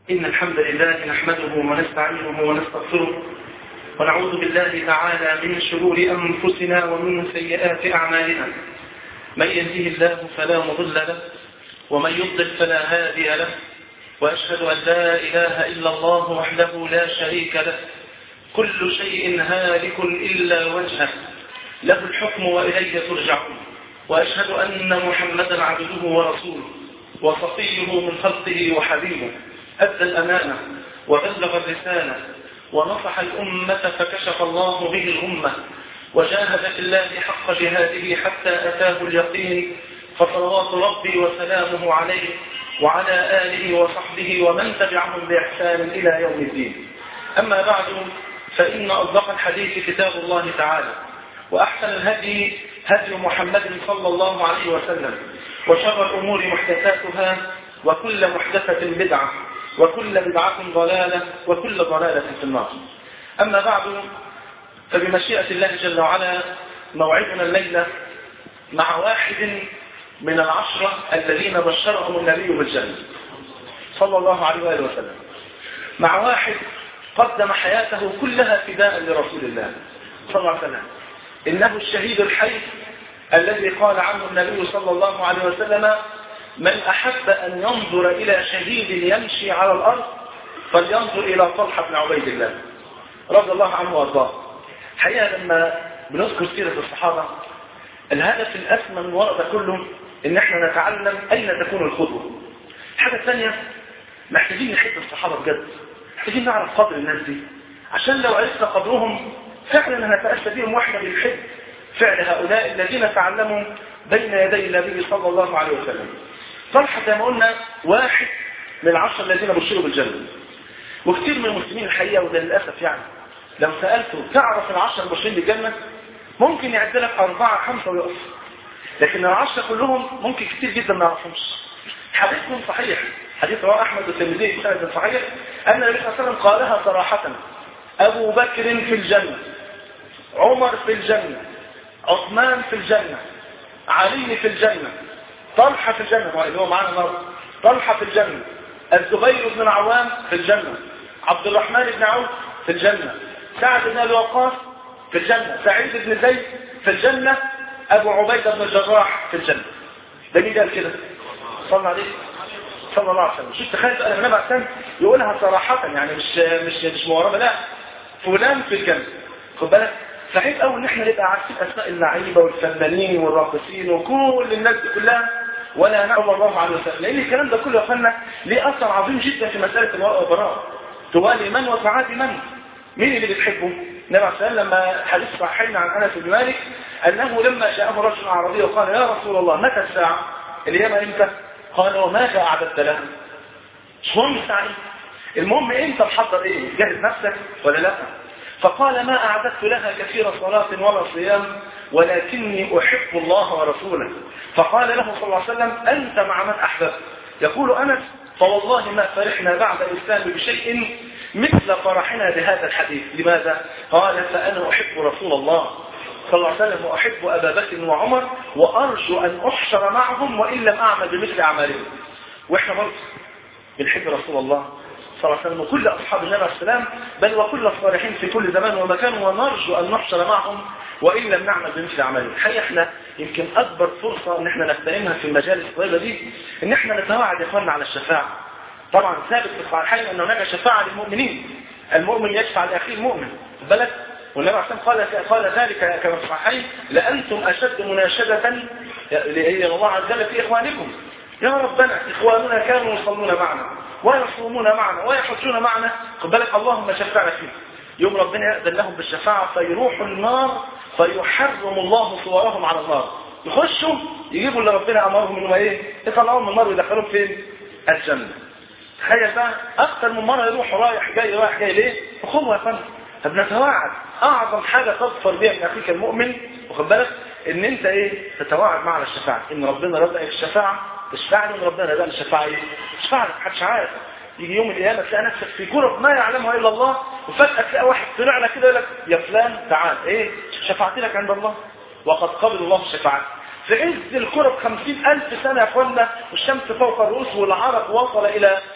إن الحمد لله نحمده ونستعينه ونستغفره ونعوذ بالله تعالى من شرور أنفسنا ومن سيئات أعمالنا من يهده الله فلا مضل له ومن يضلل فلا هادي له وأشهد أن لا إله إلا الله وحده لا شريك له كل شيء هالك إلا وجهه له الحكم وإليه ترجعون وأشهد أن محمدا عبده ورسوله وصفيه من خلقه وحبيبه أدى الأمانة وبلغ الرسالة ونصح الأمة فكشف الله به الأمة وجاهد في الله حق جهاده حتى أتاه اليقين فصلوات ربي وسلامه عليه وعلى آله وصحبه ومن تبعهم بإحسان إلى يوم الدين أما بعد فإن أصدق الحديث كتاب الله تعالى وأحسن الهدي هدي محمد صلى الله عليه وسلم وشر الأمور محدثاتها وكل محدثة بدعة وكل بدعة ضلالة وكل ضلالة في النار أما بعد فبمشيئة الله جل وعلا موعدنا الليلة مع واحد من العشرة الذين بشرهم النبي بالجنة صلى الله عليه وآله وسلم مع واحد قدم حياته كلها فداء لرسول الله صلى الله عليه وسلم إنه الشهيد الحي الذي قال عنه النبي صلى الله عليه وسلم من أحب أن ينظر إلى شهيد يمشي على الأرض فلينظر إلى طلحة بن عبيد الله رضي الله عنه وارضاه حقيقة لما بنذكر سيرة الصحابة الهدف الأسمى من وراء ده كله إن احنا نتعلم أين تكون الخطوة الحاجة الثانية محتاجين نحب الصحابة بجد محتاجين نعرف قدر الناس دي عشان لو عرفنا قدرهم فعلا هنتأسى بهم واحنا بنحب فعل هؤلاء الذين تعلموا بين يدي النبي صلى الله عليه وسلم طلحة زي ما قلنا واحد من العشر الذين بشروا بالجنة وكثير من المسلمين الحقيقة وده للأسف يعني لو سألته تعرف العشر المبشرين بالجنة ممكن يعد لك أربعة خمسة ويقف لكن العشرة كلهم ممكن كثير جدا ما يعرفهمش حديثهم صحيح حديث رواه أحمد والترمذي بسند صحيح أن النبي صلى الله عليه وسلم قالها صراحة أبو بكر في الجنة عمر في الجنة عثمان في الجنة علي في الجنة طلحة في الجنة اللي هو معانا النهارده طلحة في الجنة الزبير بن العوام في الجنة عبد الرحمن بن عوف في الجنة سعد بن ابي وقاص في الجنة سعيد بن زيد في الجنة ابو عبيدة بن الجراح في الجنة ده مين قال كده صلى عليه صلى الله عليه وسلم شوف تخيل بقى النبي عليه يقولها صراحة يعني مش مش مش مورمة لا فلان في الجنة خد بالك صحيح قوي ان احنا نبقى عارفين اسماء اللعيبه والفنانين والراقصين وكل الناس دي كلها ولا نعلم الله عنه وسلم لان الكلام ده كله يا اخوانا ليه اثر عظيم جدا في مساله الوراء والبراء توالي من وسعاد من مين اللي بتحبه النبي عليه الصلاه لما حديث صحيح عن انس بن مالك انه لما جاءه رجل عربي وقال يا رسول الله متى الساعه اليوم امتى قال وماذا اعددت له مش مهم الساعه المهم انت محضر ايه جهز نفسك ولا لا فقال ما أعددت لها كثير صلاة ولا صيام ولكني أحب الله ورسوله فقال له صلى الله عليه وسلم أنت مع من أحببت يقول أنس فوالله ما فرحنا بعد الإسلام بشيء مثل فرحنا بهذا الحديث لماذا؟ قال فأنا أحب رسول الله صلى الله عليه وسلم وأحب أبا بكر وعمر وأرجو أن أحشر معهم وإن لم أعمل بمثل أعمالهم وإحنا برضه بنحب رسول الله صلى الله عليه وسلم وكل أصحاب النبي عليه السلام بل وكل الصالحين في كل زمان ومكان ونرجو أن نحشر معهم وإن لم نعمل بمثل عملهم الحقيقة احنا يمكن أكبر فرصة أن احنا نغتنمها في المجالس الطيبة دي أن احنا نتواعد يا اخواننا على الشفاعة طبعا ثابت في الصحيحين أن هناك شفاعة للمؤمنين المؤمن يشفع لأخيه المؤمن بلد والنبي عليه قال قال ذلك كما في الصحيحين لأنتم أشد مناشدة إلى الله عز وجل في إخوانكم يا ربنا إخواننا كانوا يصلون معنا ويصومون معنا ويحجون معنا قد بالك اللهم شفعنا فيه يوم ربنا يأذن لهم بالشفاعة فيروحوا النار فيحرم الله صورهم على النار يخشوا يجيبوا اللي ربنا أمرهم انهم ايه يطلعوهم من النار ويدخلوهم فين الجنة تخيل بقى أكثر من مرة يروحوا رايح جاي رايح جاي ليه أخوه يا فندم فبنتواعد أعظم حاجة تظفر بها من أخيك المؤمن واخد بالك إن أنت إيه تتواعد معنا الشفاعة إن ربنا رزقك الشفاعة تشفعني من ربنا ده الشفاعة ايه؟ تشفعني محدش عارف يجي يوم القيامة تلاقي نفسك في كرة ما يعلمها إلا الله وفجأة تلاقي واحد طلع لك كده يقول لك يا فلان تعال إيه شفاعتي لك عند الله وقد قبل الله الشفاعة في عز الكرة بخمسين ألف سنة يا أخوانا والشمس فوق الرؤوس والعرق وصل إلى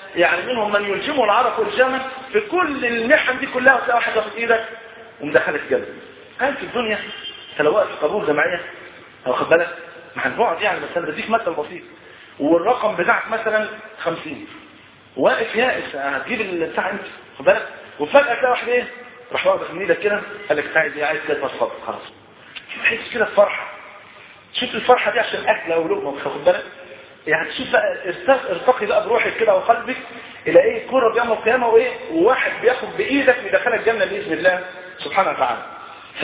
يعني منهم من يلجمه العرق والجمل في كل المحن دي كلها وتلاقي واحد واخد ايدك ومدخلك الجنه هل في الدنيا انت لو واقف في قبول جمعيه واخد بالك مع البعد يعني بس انا بديك مثل بسيط والرقم بتاعك مثلا 50 واقف يائس هتجيب البتاع انت خد بالك وفجاه تلاقي واحد ايه راح واقف من ايدك كده قال لك عايز ايه عايز كده اتفضل خلاص تحس كده بفرحه شوف الفرحه دي عشان اكله او لقمه واخد بالك يعني شوف بقى ارتقي بقى بروحك كده وقلبك الى ايه كره يوم القيامه وايه وواحد بياخد بايدك يدخلك الجنه باذن الله سبحانه وتعالى ف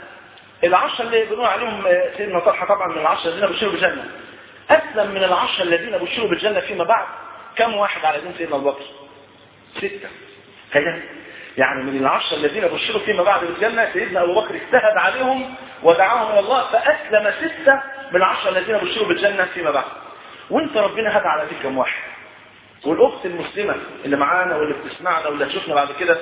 العشرة اللي بنقول عليهم سيدنا طلحة طبعا من العشرة الذين بشروا بالجنة أسلم من العشرة الذين بشروا بالجنة فيما بعد كم واحد على دين سيدنا أبو بكر؟ ستة كده يعني من العشرة الذين بشروا فيما بعد بالجنة سيدنا أبو بكر اجتهد عليهم ودعاهم إلى الله فأسلم ستة من العشرة الذين بشروا بالجنة فيما بعد وانت ربنا هدى على دي كم واحد والأخت المسلمة اللي معانا واللي بتسمعنا واللي هتشوفنا بعد كده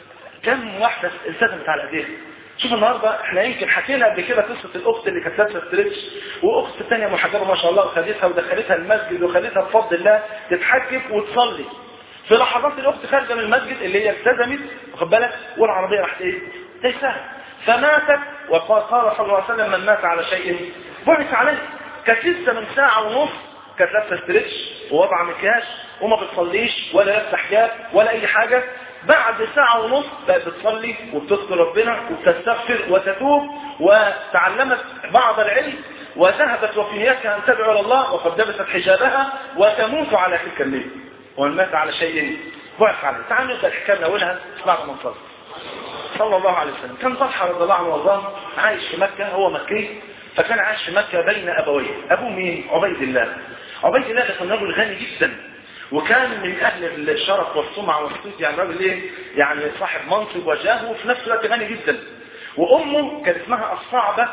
كم واحدة التزمت على ايديها شوف النهارده احنا يمكن حكينا قبل كده قصه الاخت اللي كانت لابسه ستريتش واخت ثانيه محجبه ما شاء الله وخدتها ودخلتها المسجد وخدتها بفضل الله تتحجب وتصلي في لحظات الاخت خارجه من المسجد اللي هي التزمت واخد بالك والعربيه راحت ايه؟ تيسها فماتت وقال قال صلى الله عليه وسلم من مات على شيء بعث عليه كانت لسه من ساعه ونص كانت لابسه ستريتش ووضع مكياج وما بتصليش ولا لابسه حجاب ولا اي حاجه بعد ساعة ونص بقت بتصلي وبتذكر ربنا وبتستغفر وتتوب وتعلمت بعض العلم وذهبت وفي نيتها أن تدعو إلى الله وقد لبست حجابها وتموت على تلك الليل ومن مات على شيء بعث عليه تعالوا نبدأ الحكاية من أولها بعد ما نصلي صلى الله عليه وسلم كان طلحة رضي الله عنه وارضاه عايش في مكة هو مكي فكان عايش في مكة بين أبويه أبوه مين؟ عبيد الله عبيد الله ده كان رجل غني جدا وكان من اهل الشرف والسمعه والصيت يعني راجل ايه يعني صاحب منصب وجاه وفي نفس الوقت غني جدا وامه كان اسمها الصعبه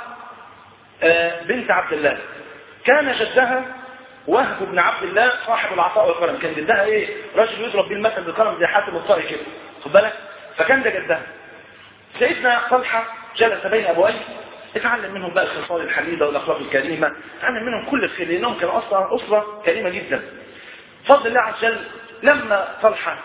بنت عبد الله كان جدها وهب بن عبد الله صاحب العطاء والكرم كان جدها ايه رجل يضرب بيه المثل بالكرم زي حاتم الطائي كده خد بالك فكان ده جدها سيدنا طلحه جلس بين ابويه اتعلم منهم بقى الخصال الحميده والاخلاق الكريمه اتعلم منهم كل الخير لانهم كانوا اصلا اسره كريمه جدا فضل الله عز وجل لما طلحة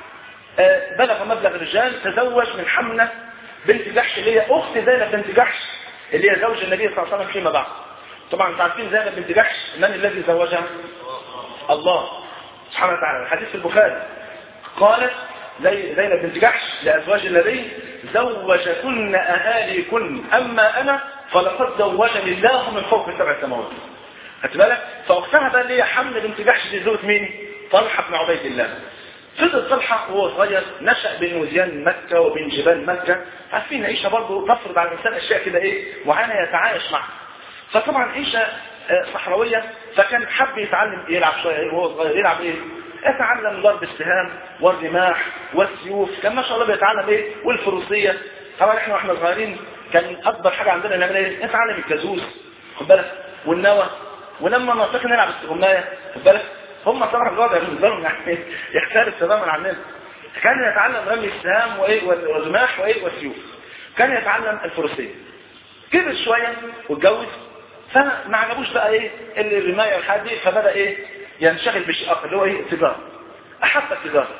بلغ مبلغ الرجال تزوج من حمنة بنت جحش اللي هي أخت زينب بنت جحش اللي هي زوج النبي صلى الله عليه وسلم فيما بعد طبعا انتم عارفين زينب بنت جحش من الذي زوجها الله سبحانه وتعالى الحديث في البخاري قالت زي زينب بنت جحش لأزواج النبي زوجكن أهاليكن أما أنا فلقد زوجني الله من فوق سبع سماوات خدت بالك فاختها بقى اللي هي حمله بنت جحش دي زوجة مين طلحه بن عبيد الله فضل طلحه وهو صغير نشا بين وزيان مكه وبين جبال مكه عارفين عيشه برضه تفرض على الانسان اشياء كده ايه معينه يتعايش معها فطبعا عيشه صحراويه فكان حب يتعلم يلعب شويه وهو صغير يلعب ايه يتعلم ضرب السهام والرماح والسيوف كان ما شاء الله بيتعلم ايه والفروسيه طبعا احنا واحنا صغيرين كان اكبر حاجه عندنا نعمل ايه نتعلم الجازوس خد بالك والنوى ولما نعتقد نلعب استغماية خد بالك هم طبعا الوضع بالنسبه لهم يعني يختلف تماما عننا كان يتعلم رمي السهام وايه والرماح وايه والسيوف كان يتعلم الفروسيه كبر شويه واتجوز فما عجبوش بقى ايه الرمايه والحاجات دي فبدا ايه ينشغل بشيء اخر اللي هو ايه التجاره احب التجاره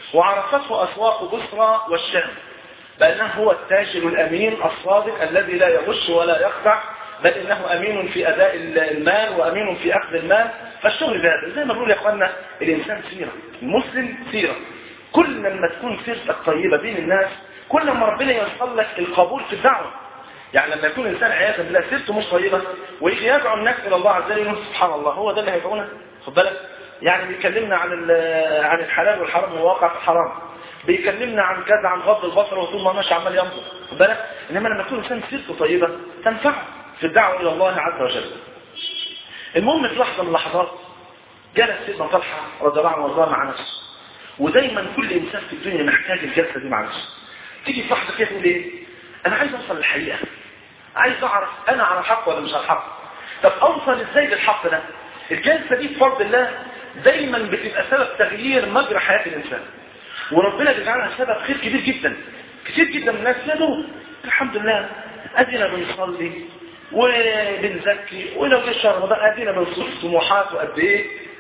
وعرفته اسواق بصرى والشام بانه هو التاجر الامين الصادق الذي لا يغش ولا يخدع بل انه امين في اداء المال وامين في اخذ المال فالشغل بهذا زي ما بنقول يا اخوانا الانسان سيره المسلم سيره كل لما تكون سيرتك طيبه بين الناس كل ما ربنا يوصل لك القبول في الدعوه يعني لما يكون الانسان عياذا بالله سيرته مش طيبه ويجي يدعو الناس الى الله عز وجل سبحان الله هو ده اللي هيدعونا خد بالك يعني بيكلمنا عن عن الحلال والحرام والواقع في الحرام بيكلمنا عن كذا عن غض البصر وطول ما ماشي عمال ينظر خد بالك انما لما يكون الانسان سيرته طيبه تنفعه في الدعوة إلى الله عز وجل المهم في لحظة من اللحظات جلس سيدنا طلحة رضي الله عنه وارضاه مع نفسه ودايما كل إنسان في الدنيا محتاج الجلسة دي مع نفسه تيجي في لحظة كده تقول إيه أنا عايز أوصل للحقيقة عايز أعرف أنا على الحق ولا مش على الحق طب أوصل إزاي للحق ده الجلسة دي بفضل الله دايما بتبقى سبب تغيير مجرى حياة الإنسان وربنا بيجعلها سبب خير كبير جدا كتير جدا من الناس يا دوب الحمد لله أدينا بنصلي وبنزكي ولو جه شهر رمضان ادينا بنصوص طموحات وقد ايه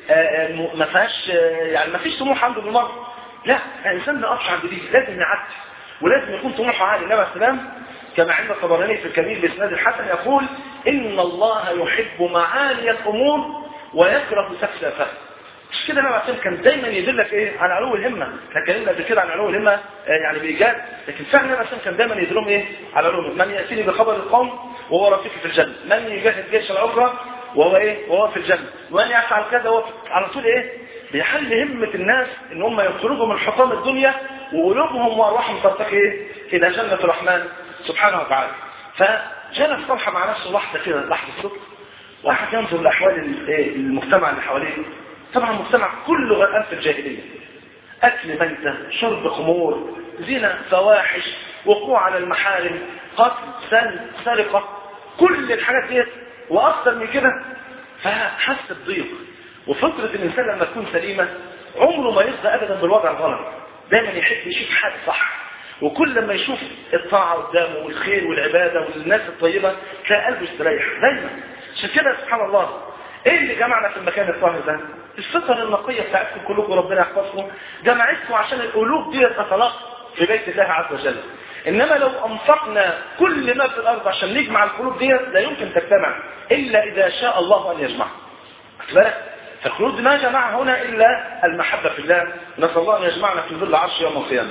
ما فيهاش يعني ما فيش طموح عنده بالمره لا الانسان ما يقفش عند دي لازم يعدي ولازم يكون طموحه عالي النبي عليه السلام كما عند الطبراني في الكبير باسناد الحسن يقول ان الله يحب معالي الامور ويكره سفسافها مش كده النبي عليه كان دايما يدلك ايه على علو الهمه احنا اتكلمنا قبل كده عن علو الهمه آه يعني بايجاد لكن فعلا النبي عليه كان دايما يدلهم ايه على علو الهمه من ياتيني بخبر القوم وهو رفيقي في الجنه من يجاهد جيش العمره وهو ايه وهو في الجنه ومن يفعل كذا وهو على طول ايه بيحل همه الناس ان هم يخرجوا من حطام الدنيا وقلوبهم وارواحهم ترتقي ايه الى جنه الرحمن سبحانه وتعالى فجلس طلحه مع نفسه لحظه كده لحظه صدق واحد ينظر لاحوال المجتمع اللي حواليه طبعا المجتمع كله غرقان في الجاهليه اكل ميته شرب خمور زنا فواحش وقوع على المحارم قتل سلب سرقه كل الحاجات دي واكثر من كده فحس بضيق وفطره الانسان لما تكون سليمه عمره ما يرضى ابدا بالوضع الغلط دايما يحب يشوف حاجه صح وكل لما يشوف الطاعه قدامه والخير والعباده والناس الطيبه تلاقي قلبه يستريح دايما عشان كده سبحان الله ايه اللي جمعنا في المكان الطاهر ده الفطر النقيه بتاعتكم كلكم ربنا يحفظكم جمعتكم عشان القلوب دي تتلاقى في بيت الله عز وجل انما لو انفقنا كل ما في الارض عشان نجمع القلوب دي لا يمكن تجتمع الا اذا شاء الله ان يجمعها بالك فالقلوب دي ما جمعها هنا الا المحبه في الله نسال الله ان يجمعنا في ظل عرش يوم القيامه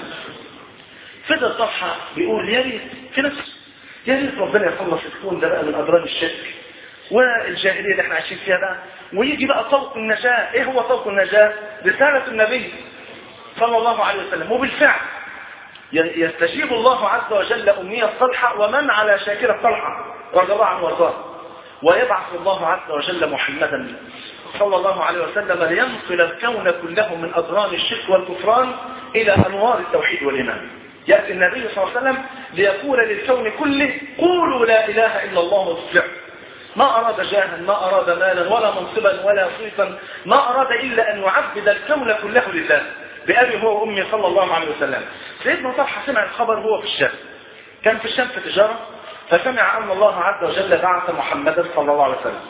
فضل طلحه بيقول يا ريت في نفسه يا ريت ربنا يخلص الكون ده بقى من اضرار الشرك والجاهليه اللي احنا عايشين فيها بقى ويجي بقى طوق النجاه ايه هو طوق النجاه رساله النبي صلى الله عليه وسلم وبالفعل يستجيب الله عز وجل امنيه طلحه ومن على شاكله طلحه رضي الله عنه وارضاه ويبعث الله عز وجل محمدا صلى الله عليه وسلم لينقل الكون كله من اضرار الشرك والكفران الى انوار التوحيد والايمان ياتي النبي صلى الله عليه وسلم ليقول للكون كله قولوا لا اله الا الله واصلحوا ما أراد جاها ما أراد مالا ولا منصبا ولا صيتا ما أراد إلا أن يعبد الكون كله لله بأبي هو وأمي صلى الله عليه وسلم سيدنا طلحة سمع الخبر هو في الشام كان في الشام في تجارة فسمع أن الله عز وجل بعث محمدا صلى الله عليه وسلم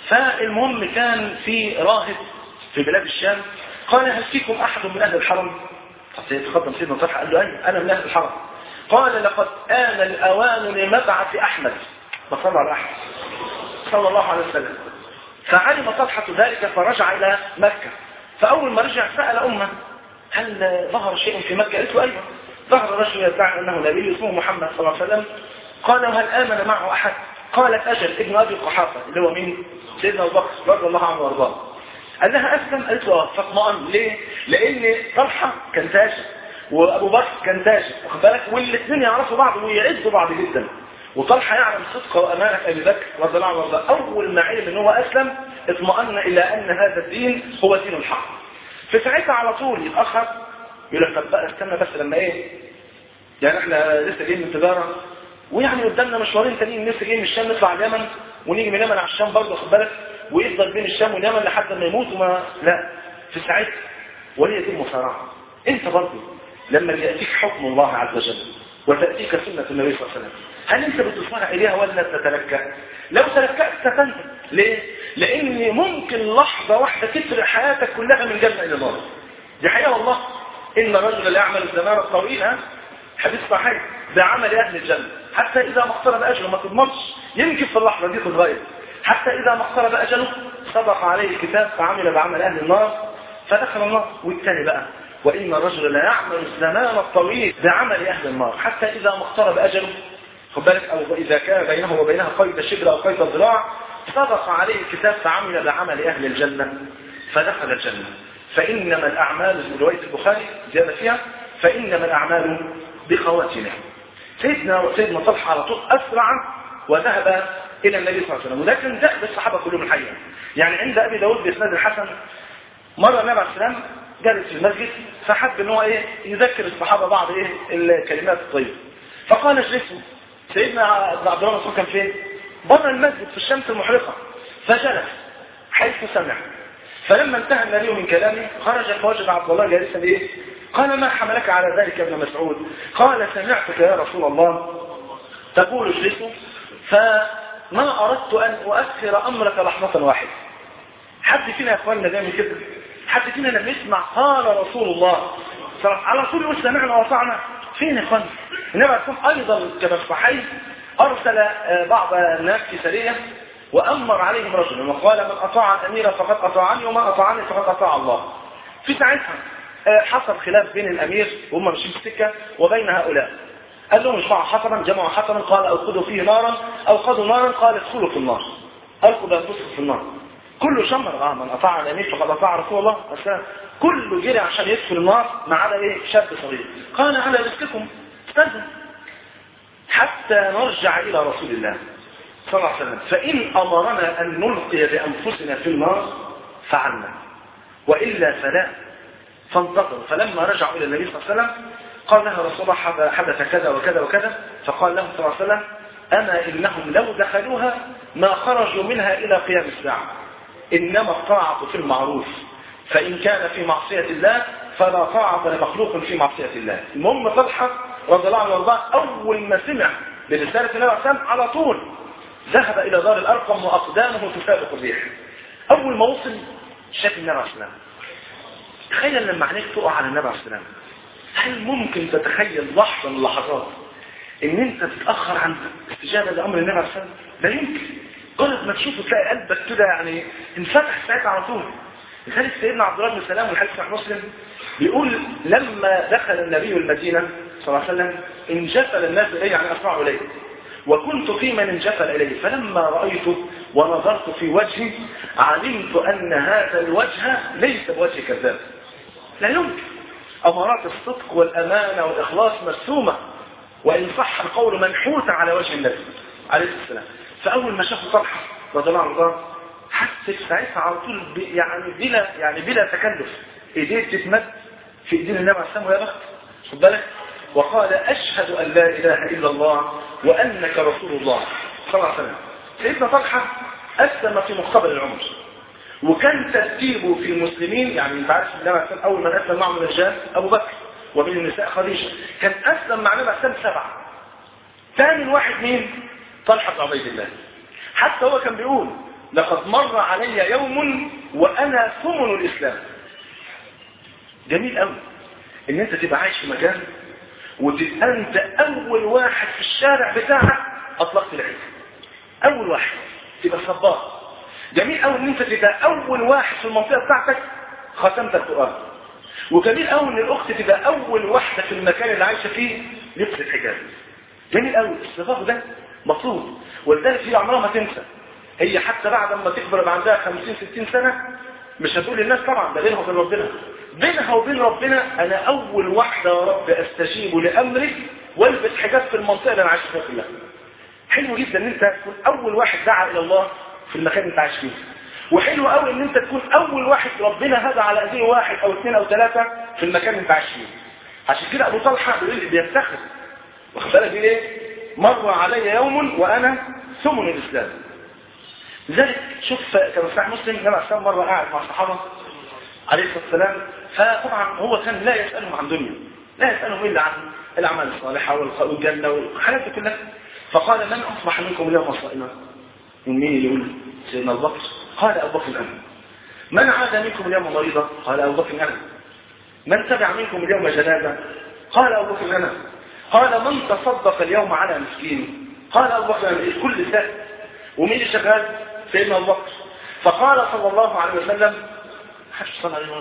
فالمهم كان في راهب في بلاد الشام قال هل فيكم أحد من أهل الحرم تقدم سيدنا طلحة قال له أي أنا من أهل الحرم قال لقد آن الأوان لمبعث أحمد فصلى على أحمد صلى الله عليه وسلم فعلم طلحة ذلك فرجع إلى مكة فأول ما رجع سأل أمه هل ظهر شيء في مكة قالت له أيوة ظهر رجل يدعي أنه نبي اسمه محمد صلى الله عليه وسلم قال هل آمن معه أحد قالت أجل ابن أبي قحافة اللي هو مين سيدنا أبو بكر رضي الله عنه وارضاه قال لها أسلم قالت له فاطمئن ليه لأن طلحة كان تاجر وأبو بكر كان تاجر واخد بالك والاثنين يعرفوا بعض ويعزوا بعض جدا وطلحة يعلم صدق وأمانة أبي بكر رضي الله عنه وارضاه أول ما علم أن هو أسلم اطمأن إلى أن هذا الدين هو دين الحق في ساعتها على طول يتأخر يقول لك طب بقى استنى بس لما إيه يعني احنا لسه جايين من تجارة ويعني قدامنا مشوارين تانيين لسه جايين من الشام نطلع اليمن ونيجي من اليمن على الشام برضه خد بالك ويفضل بين الشام واليمن لحد ما يموت وما لا في ساعتها وليه دي المصارعة انت برضه لما يأتيك حكم الله عز وجل وتأتيك سنة النبي صلى الله عليه وسلم هل انت بتصارع اليها ولا تتلكأ لو تلكأت ستنتج ليه لان ممكن لحظة واحدة تفرق حياتك كلها من جنة الى نار دي حقيقة والله ان الرجل لا يعمل الزمان الطويل ها حديث صحيح ده عمل اهل الجنة حتى اذا ما اقترب اجله ما تضمنش يمكن في اللحظة دي تتغير حتى اذا ما اقترب اجله صدق عليه الكتاب فعمل بعمل اهل النار فدخل النار والثاني بقى وإن الرجل لا يعمل الزمان الطويل بعمل أهل النار حتى إذا ما اقترب أجله خد بالك أو إذا كان بينه وبينها قيد شبر أو قيد ذراع صدق عليه الكتاب فعمل بعمل أهل الجنة فدخل الجنة فإنما الأعمال من رواية البخاري زيادة فيها فإنما الأعمال بخواتمها سيدنا سيدنا طلحة على طول أسرع وذهب إلى النبي صلى الله عليه وسلم وده كان دأب الصحابة كلهم الحقيقة يعني عند أبي داود بإسناد الحسن مرة النبي عليه السلام جالس في المسجد فحب ان هو ايه يذكر الصحابه بعض ايه الكلمات الطيبه فقال اجلسوا سيدنا عبد الله مسعود كان فين بره المسجد في الشمس المحرقه فجلس حيث سمع فلما انتهى النبي من كلامه خرج فوجد عبد الله جالسا ايه قال ما حملك على ذلك يا ابن مسعود قال سمعتك يا رسول الله تقول اجلسوا فما اردت ان اؤخر امرك لحظه واحده حد فينا يا اخواننا بيعمل كده حد فينا لما يسمع قال رسول الله صلى الله على طول يقول سمعنا واطعنا فين يا اخواننا النبي عليه الصلاه ايضا كما في الصحيح ارسل آه، بعض الناس في سريه وامر عليهم رجلا وقال من اطاع الامير فقد اطاعني ومن اطاعني فقد اطاع الله في ساعتها آه، حصل خلاف بين الامير وهم ماشيين في السكه وبين هؤلاء قال لهم اجمعوا حطبا جمعوا حطبا قال اوقدوا فيه نارا اوقدوا نارا قال ادخلوا في النار القوا بانفسكم في النار كله شمر اه من اطاع الامير فقد اطاع رسول الله بس كله جري عشان يدخل النار ما عدا ايه شاب صغير قال على رزقكم استاذن حتى نرجع الى رسول الله صلى الله عليه وسلم فان امرنا ان نلقي بانفسنا في النار فعلنا والا فلا فانتظروا فلما رجعوا الى النبي صلى الله عليه وسلم قال لها رسول الله حد- حدث كذا وكذا وكذا فقال لهم صلى الله عليه وسلم اما انهم لو دخلوها ما خرجوا منها الى قيام الساعه انما الطاعه في المعروف فان كان في معصيه الله فلا طاعه لمخلوق في معصيه الله المهم طلحه رضي الله عنه وارضاه اول ما سمع برساله النبي عليه الصلاه والسلام على طول ذهب الى دار الارقم واقدامه تسابق الريح اول ما وصل شاف النبي عليه الصلاه والسلام تخيل لما عينيك تقع على النبي عليه الصلاه والسلام هل ممكن تتخيل لحظه من اللحظات ان انت تتاخر عن استجابه لامر النبي عليه الصلاه والسلام لا يمكن مجرد ما تشوفه تلاقي قلبك كده يعني انفتح ساعتها على طول لذلك سيدنا عبد الله بن سلام والحديث صحيح مسلم بيقول لما دخل النبي المدينه صلى الله عليه وسلم انجفل الناس اليه يعني اسرعوا اليه وكنت في من انجفل اليه فلما رايته ونظرت في وجهه علمت ان هذا الوجه ليس بوجه كذاب لا يمكن امارات الصدق والامانه والاخلاص مرسومه وان صح القول منحوته على وجه النبي عليه السلام فاول ما شاف طلحه رضي الله عنه حس في ساعتها على طول ب- يعني بلا يعني بلا تكلف ايديه تتمد في ايدين النبي عليه السلام ويا بخت خد بالك وقال اشهد ان لا اله الا الله وانك رسول الله صلى الله عليه وسلم سيدنا طلحه اسلم في مقتبل العمر وكان ترتيبه في المسلمين يعني انت عارف النبي عليه السلام اول من اسلم معه من الرجال ابو بكر ومن النساء خديجه كان اسلم مع النبي عليه السلام سبعه ثاني واحد مين طلحه بن عبيد الله حتى هو كان بيقول لقد مر علي يوم وانا ثمن الاسلام جميل قوي ان انت تبقى عايش في مكان وتبقى انت اول واحد في الشارع بتاعك اطلقت العلم اول واحد تبقى صباح جميل قوي ان انت تبقى اول واحد في المنطقه بتاعتك ختمت القران وجميل قوي ان الاخت تبقى اول واحده في المكان اللي عايشه فيه لبس الحجاب جميل قوي الصفاق ده مطلوب ولذلك هي عمرها ما تنسى هي حتى بعد ما تكبر يبقى عندها 50 60 سنه مش هتقول للناس طبعا ده بينها وبين ربنا بينها وبين ربنا انا اول واحده يا رب استجيب لامرك والبس حجاب في المنطقه اللي انا عايش فيها كلها حلو جدا ان انت تكون اول واحد دعا الى الله في المكان اللي انت عايش فيه وحلو قوي ان انت تكون اول واحد ربنا هدى على ايديه واحد او اثنين او ثلاثه في المكان اللي انت عايش فيه عشان كده ابو طلحه بيقول بيفتخر واخد بالك بيقول ايه مر علي يوم وانا ثمن الاسلام لذلك شوف كان صحيح مسلم النبي عليه الصلاه مره قاعد مع الصحابه عليه الصلاه والسلام فطبعا هو كان لا يسالهم عن دنيا لا يسالهم الا عن الاعمال الصالحه والخ- والجنه والحاجات دي كلها فقال من اصبح منكم اليوم صائما من مين اللي يقول سيدنا ابو بكر قال ابو بكر انا من عاد منكم اليوم مريضا قال ابو بكر انا من تبع منكم اليوم جنازه قال ابو بكر انا قال من تصدق اليوم على مسكين قال ابو بكر انا الكل سائل ومين اللي شغال سيدنا ابو بكر فقال صلى الله عليه وسلم محدش صلى عليه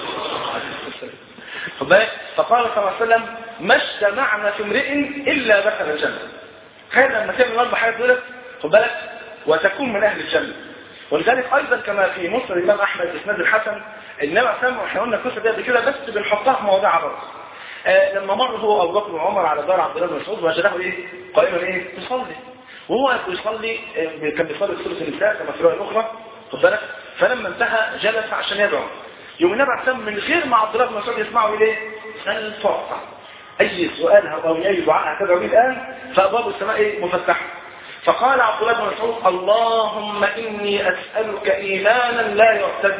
وسلم خد بالك؟ فقال صلى الله عليه وسلم ما اجتمعنا في امرئ الا دخل الجنه خير لما تعمل الاربع حاجات دولت خد بالك وتكون من اهل الجنه ولذلك ايضا كما في مسند الامام احمد اسناد الحسن النبي عليه الصلاه احنا قلنا القصه دي قبل كده بس بنحطها في مواضيعها برضه آه لما مر هو ابو بكر وعمر على دار عبد الله بن مسعود وجده ايه قائما ايه يصلي وهو يصلي آه كان بيصلي في ثلث النساء كما في روايه اخرى خد بالك فلما انتهى جلس عشان يدعو يوم النبي عليه الصلاه من غير ما عبد الله بن مسعود يسمعه ليه سل تعطى اي سؤال او اي دعاء هتدعو به الان فابواب السماء إيه؟ مفتحه فقال عبد الله بن مسعود اللهم اني اسالك ايمانا لا يرتد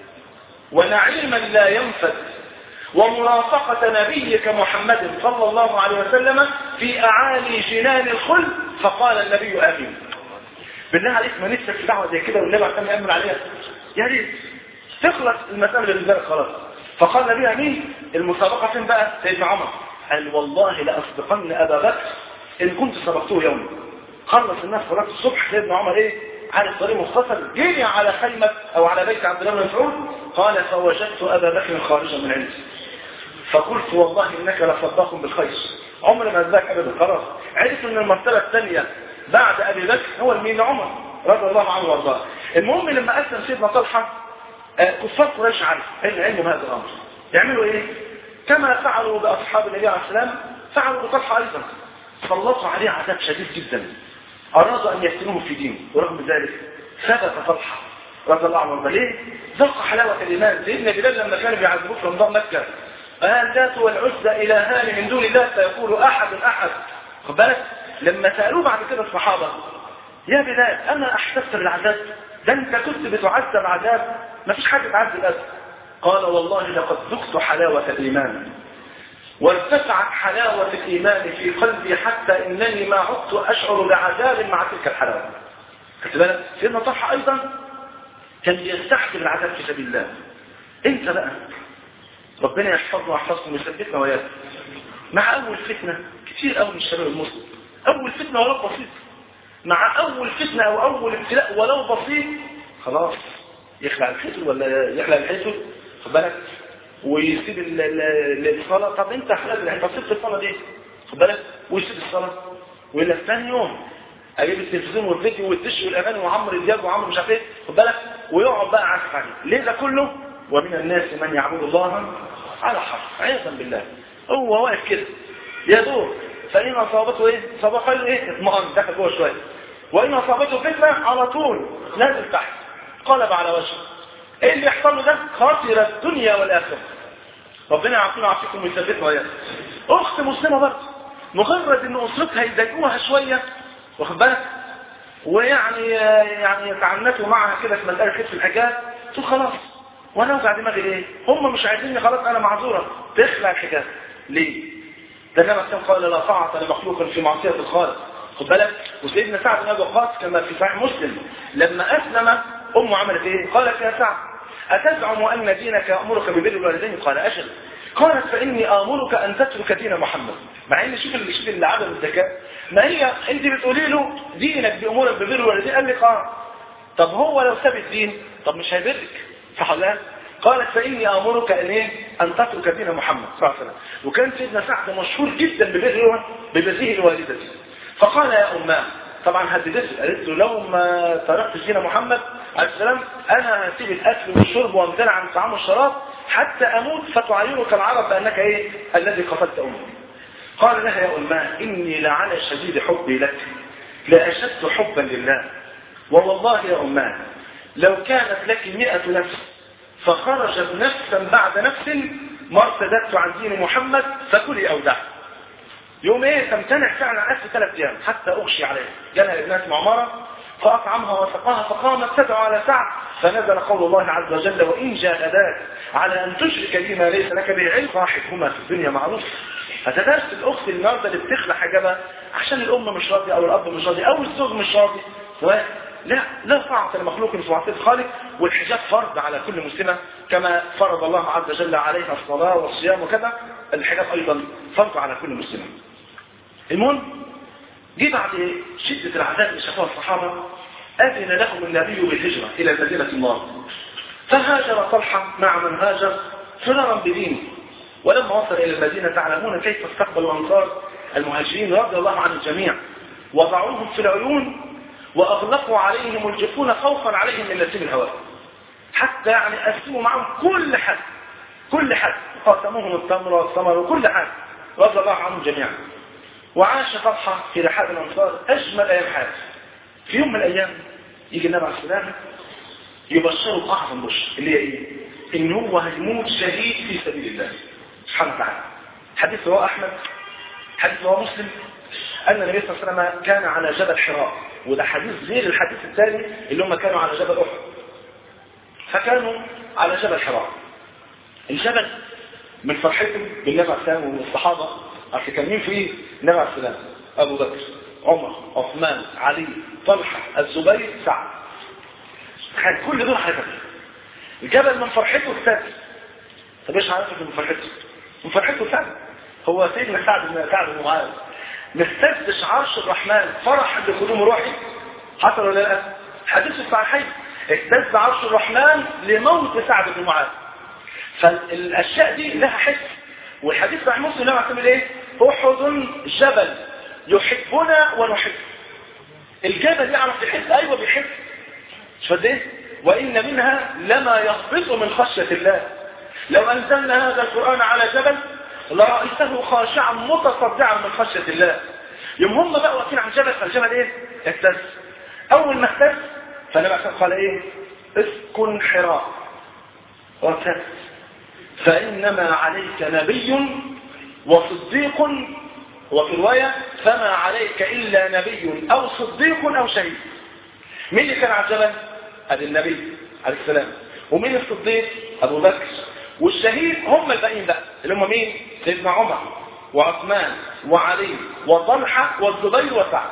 ونعيما لا ينفد ومرافقة نبيك محمد صلى الله عليه وسلم في أعالي جنان الخلد فقال النبي آمين بالله عليك ما نفسك في دعوة زي كده والنبي عليه الصلاة يأمر عليها يا ريت تخلص المسألة بالنسبة لك خلاص فقال نبيها مين المسابقة فين بقى سيدنا عمر قال والله لأسبقن أبا بكر إن كنت سبقته يوم خلص الناس صلاة الصبح سيدنا عمر إيه على الطريق مختصر جري على خيمة أو على بيت عبد الله بن مسعود قال فوجدت أبا بكر خارجا من عندي فقلت والله إنك لصداق بالخير عمر ما ذاك أبدا خلاص عرف أن المرتبة الثانية بعد أبي بكر هو المين عمر رضي الله عنه وارضاه المهم لما أسلم سيدنا طلحة كفار قريش عارف علم هذا الأمر يعملوا إيه كما فعلوا بأصحاب النبي عليه السلام فعلوا بطلحة أيضا سلطوا عليه عذاب شديد جدا أرادوا أن يفتنوه في دينه ورغم ذلك ثبت طلحة رضي الله عنه وارضاه ليه ذاق حلاوة الإيمان سيدنا بلال لما كانوا بيعذبوه في رمضان مكة اللات والعزى إلهان من دون الله فيقول أحد أحد خد بالك لما سألوه بعد كده الصحابة يا بلال أنا أحسست بالعذاب ده أنت كنت بتعذب عذاب ما فيش حد يتعذب أبدا قال والله لقد ذقت حلاوة الإيمان وارتفعت حلاوة الإيمان في قلبي حتى إنني ما عدت أشعر بعذاب مع تلك الحلاوة خدت بالك سيدنا طلحة أيضا كان يستحسن العذاب في سبيل الله أنت بقى ربنا يحفظنا ويحفظكم ويثبتنا وياكم مع أول فتنة كتير قوي من الشباب المسلم أول فتنة ولو بسيط مع أول فتنة أو أول ابتلاء ولو بسيط خلاص يخلع الحجر ولا يخلع الحجر خد بالك ويسيب الصلاة طب انت حلال الحجر طب سبت الصلاة دي خد بالك ويسيب الصلاة وإلا ثاني يوم اجيب التلفزيون والفيديو والدش والاغاني وعمرو دياب وعمرو مش عارف ايه خد بالك ويقعد بقى عاكف عليه ليه ده كله ومن الناس من يعبد الله على حرف عياذا بالله هو واقف كده يا دور فإن أصابته إيه؟ أصابته خير إيه؟ اطمئن دخل جوه شوية وإن أصابته فتنة على طول نازل تحت قلب على وجهه إيه اللي يحصل له ده؟ خاسر الدنيا والآخرة ربنا يعافينا ويعافيكم ويثبتنا وياكم أخت مسلمة برضه مجرد إن أسرتها يضايقوها شوية واخد بالك ويعني يعني يتعنتوا معها كده في مسألة خف الحجاب تقول خلاص وانا اوجع دماغي ليه هم مش عايزيني خلاص انا معذوره تخلع الحجاب ليه ده كما كان قال لا طاعه لمخلوق في معصيه الخالق خد بالك وسيدنا سعد بن ابي وقاص كما في صحيح مسلم لما اسلم امه عملت ايه قالت يا سعد اتزعم ان دينك يامرك ببر الوالدين قال اجل قالت فاني امرك ان تترك دين محمد مع ان شوف اللي شوف اللي عدم الذكاء ما هي انت بتقولي له دينك بامورك ببر الوالدين قال لك اه طب هو لو ساب الدين طب مش هيبرك صح ولا قالت فإني أمرك أن إيه؟ أن تترك دين محمد صلى الله عليه وسلم وكان سيدنا سعد مشهور جدا ببره ببره لوالدته فقال يا أماه طبعا هددته قالت له لو ما تركت دين محمد عليه السلام أنا هسيب الأكل والشرب وامتنع عن الطعام والشراب حتى أموت فتعايرك العرب بأنك إيه الذي قتلت أمي قال لها يا أماه إني لعلى شديد حبي لك لأشد حبا لله ووالله يا أماه لو كانت لك مئة نفس فخرجت نفسا بعد نفس ما ارتدت عن دين محمد فكلي أو دع يوم ايه تمتنع فعلا عن أكل ثلاث أيام حتى أغشي عليه جالها ابنات معمرة فأطعمها وسقاها فقامت تدعو على سعد فنزل قول الله عز وجل وإن جاهداك على أن تشرك بما ليس لك به علم صاحبهما في الدنيا معروف فتدرس الأخت النهارده اللي بتخلع حجابها عشان الأم مش راضية أو الأب مش راضي أو الزوج مش راضي لا لا طاعة لمخلوق في معصية الخالق والحجاب فرض على كل مسلمة كما فرض الله عز وجل عليها الصلاة والصيام وكذا الحجاب أيضا فرض على كل مسلمة المهم جه بعد شدة العذاب اللي شافوها الصحابة أذن لهم النبي بالهجرة إلى المدينة النار فهاجر طلحة مع من هاجر فرارا بدينه ولما وصل إلى المدينة تعلمون كيف استقبل الأنصار المهاجرين رضي الله عن الجميع وضعوهم في العيون وأغلقوا عليهم الجفون خوفا عليهم من نسيم الهواء حتى يعني أسلموا معهم كل حد كل حد قاسموهم التمر والثمر وكل حد رضي الله عنهم جميعا وعاش طلحة في رحاب الأنصار أجمل أيام حياته في يوم من الأيام يجي النبي عليه السلام يبشره بأعظم بشر اللي هي إيه؟ إن هو هيموت شهيد في سبيل الله سبحانه وتعالى حديث رواه أحمد حديث رواه مسلم أن النبي صلى الله عليه وسلم كان على جبل حراء وده حديث غير الحديث الثاني اللي هم كانوا على جبل أحد فكانوا على جبل حراء الجبل من فرحتهم بالنبي عليه السلام والصحابة أصل كان مين فيه النبي عليه السلام أبو بكر عمر عثمان علي طلحة الزبير سعد كان كل دول حاجة الجبل من فرحته اهتز طب ايش عرفت من فرحته من فرحته فعلا هو سيدنا سعد بن سعد بن معاذ ما استدش عرش الرحمن فرح بقدوم روحي حصل ولا لا حديث الصحيحين استدز عرش الرحمن لموت سعد بن معاذ فالاشياء دي لها حس والحديث صحيح مسلم لما اعتمد ايه احد جبل يحبنا ونحب الجبل يعرف يحب ايوه بيحب مش فاهم ايه وان منها لما يهبط من خشيه الله لو انزلنا هذا القران على جبل لرأيته خاشعا متصدعا من خشيه الله يوم هم بقى واقفين على الجبل فالجبل ايه اهتز اول ما اهتز فالنبي قال ايه اسكن حراء وارتز فانما عليك نبي وصديق وفي رواية فما عليك إلا نبي أو صديق أو شهيد مين اللي كان على الجبل؟ أدي النبي عليه السلام ومين الصديق؟ أبو بكر والشهيد هم الباقيين بقى اللي هم مين؟ سيدنا عمر وعثمان وعلي وطلحة والزبير وسعد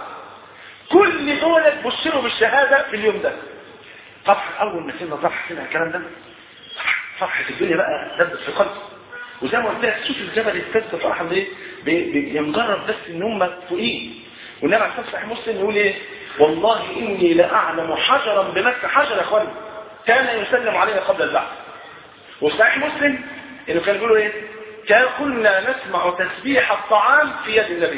كل دول بشروا بالشهادة في اليوم ده طبعا أول ما سيدنا طلحة سمع الكلام ده فرحة الدنيا بقى دبت في قلبه وزي ما قلت لك شوف الجبل الثالث فرحا ليه؟ بمجرد بس ان هم فوقيه والنبي عليه الصلاه والسلام مسلم يقول ايه؟ والله اني لاعلم حجرا بمكه حجر يا اخواني كان يسلم علينا قبل البعث وصحيح مسلم انه كان بيقولوا ايه؟ كان كنا نسمع تسبيح الطعام في يد النبي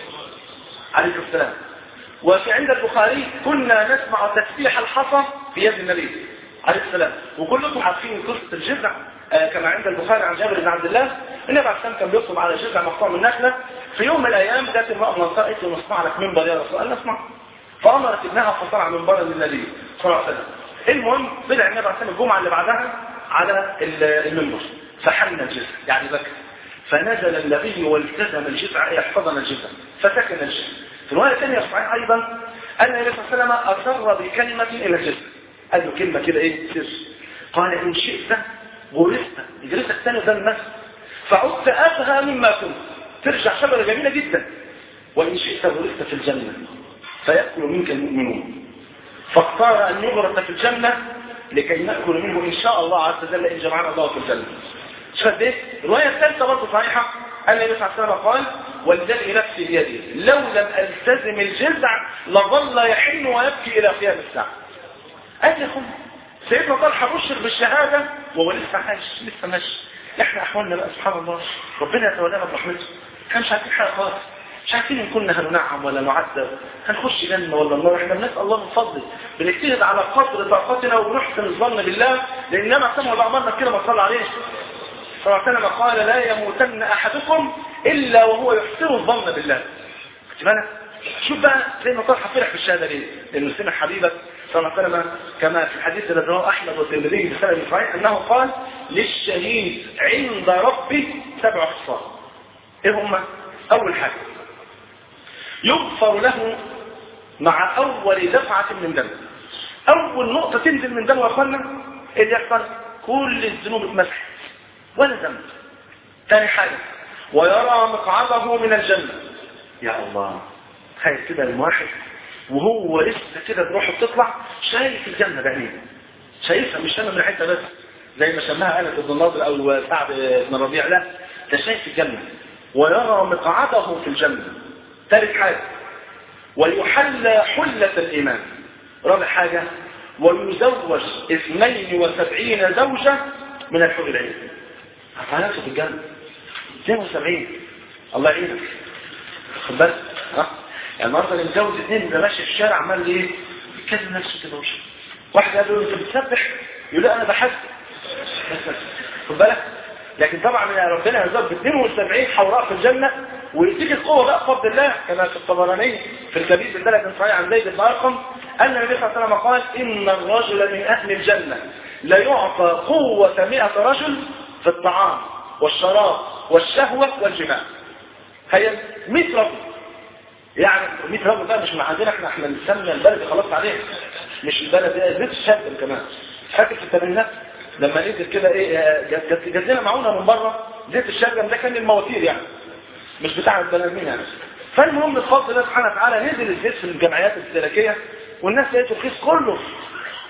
عليه الصلاه والسلام وفي عند البخاري كنا نسمع تسبيح الحصى في يد النبي عليه السلام وكلكم عارفين قصه الجذع آه كما عند البخاري عن جابر بن عبد الله النبي عليه السلام كان بيقسم على جذع مقطوع من نخله في يوم من الايام جت امراه من الانصار قالت له نصنع لك منبر يا رسول الله اسمع فامرت ابنها فصنع منبرا للنبي صلى الله عليه وسلم المهم طلع النبي عليه السلام الجمعه اللي بعدها على المنبر فحن الجذع يعني بكى فنزل النبي والتزم الجذع يحفظنا الجذع فسكن الجذع في روايه ثانيه صحيحه ايضا ان النبي صلى الله عليه وسلم اصر بكلمه الى الجذع قال له كلمه كده ايه سر قال ان شئت غرست جريتك تاني قدام الناس فعدت أبهى مما كنت ترجع شجرة جميلة جدا وإن شئت غرست في الجنة فيأكل منك المؤمنون فاختار أن يغرس في الجنة لكي نأكل منه إن شاء الله عز وجل إن جمعنا الله في الجنة شفت ايه؟ الرواية الثالثة برضه صحيحة أن النبي صلى الله عليه وسلم قال والذي نفسي بيده لو لم ألتزم الجزع لظل يحن ويبكي إلى قيام الساعة قال يا أخوان سيدنا طلحه بشر بالشهاده وهو لسه عايش لسه ماشي احنا احوالنا بقى سبحان الله ربنا يتولانا برحمته احنا مش عارفين حاجه خالص مش عارفين ان كنا هننعم ولا نعذب هنخش جنه ولا النار احنا بنسال الله من فضله بنجتهد على قدر طاقتنا وبنحسن الظن بالله لانما سمعوا باعمارنا كده ما صلى عليه صلى الله عليه وسلم قال لا يموتن احدكم الا وهو يحسن الظن بالله خدت بالك شوف بقى سيدنا طلحه فرح بالشهاده ليه؟ لانه سمع حبيبك صلى الله عليه وسلم كما في الحديث الذي رواه احمد والترمذي بسند صحيح انه قال للشهيد عند ربه سبع خصال. ايه هم؟ اول حاجه يغفر له مع اول دفعه من دم. اول نقطه تنزل من دمه يا اخوانا ايه اللي يحصل؟ كل الذنوب اتمسحت ولا ذنب. ثاني حاجه ويرى مقعده من الجنه. يا الله تخيل كده الواحد وهو لسه كده بروحه بتطلع شايف الجنة بعينيه شايفها مش شامة من حتة بس زي ما سماها أنس بن النضر أو سعد بن ربيع لا ده شايف الجنة ويرى مقعده في الجنة ثالث حاجة ويحلى حلة الإيمان رابع حاجة ويزوج اثنين وسبعين زوجة من الحور العين حياته في الجنة 72 الله يعينك خد بالك ها يعني النهارده اللي متجوز اثنين ده ماشي في الشارع عمال ايه يتكلم نفسه كده وش واحد قال له انت بتسبح يقول له انا بحسب خد بالك لكن طبعا يا ربنا يرزقك ب 72 حوراء في الجنه ويديك القوه بقى بفضل الله كما في الطبراني في الكبير بالبلد صحيح عن زيد بن ارقم ان النبي صلى الله عليه وسلم قال ان الرجل من اهل الجنه لا يعطى قوه 100 رجل في الطعام والشراب والشهوه والجماع هي 100 رجل يعني 100 رجل بقى مش من عندنا احنا احنا نسمي البلد خلاص عليه مش البلد دي زيت الشاب كمان فاكر في الثمانينات لما نزل كده ايه جت جت لنا معونه من بره زيت الشجر ده كان المواتير يعني مش بتاع البني ادمين يعني فالمهم بفضل الله سبحانه وتعالى نزل الزيت في الجمعيات الاستهلاكيه والناس لقيته رخيص كله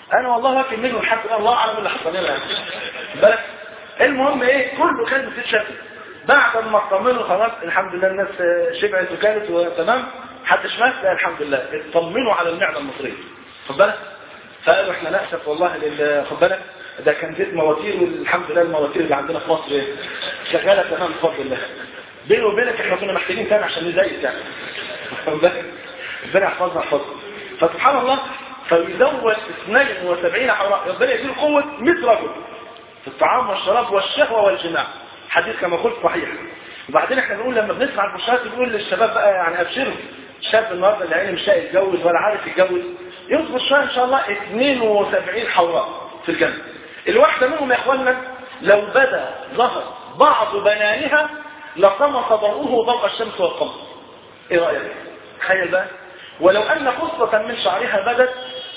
انا والله واكل منه لحد الان الله اعلم اللي حصل لنا بس المهم ايه كله كان بتتشكل بعد ما اطمنوا خلاص الحمد لله الناس شبعت وكانت وتمام محدش مات لا الحمد لله اطمنوا على المعده المصريه خد بالك فقالوا احنا ناسف والله لل خد بالك ده كان زيت مواتير والحمد لله المواتير اللي عندنا في مصر شغاله تمام بفضل الله بيني وبينك احنا كنا محتاجين تاني عشان نزيد يعني خد بالك ربنا يحفظنا يحفظنا فسبحان الله فيزود 72 حوراء ربنا يديله قوه 100 رجل في الطعام والشراب والشهوه والجماع حديث كما قلت صحيح وبعدين احنا بنقول لما بنسمع البشرات بنقول للشباب بقى يعني ابشروا شاب النهارده اللي عينه مش لاقي يتجوز ولا عارف يتجوز يصبر شويه ان شاء الله 72 حوراء في الجنه الواحده منهم يا اخوانا لو بدا ظهر بعض بنانها لطمس ضوءه ضوء الشمس والقمر ايه رايك تخيل بقى ولو ان خصله من شعرها بدت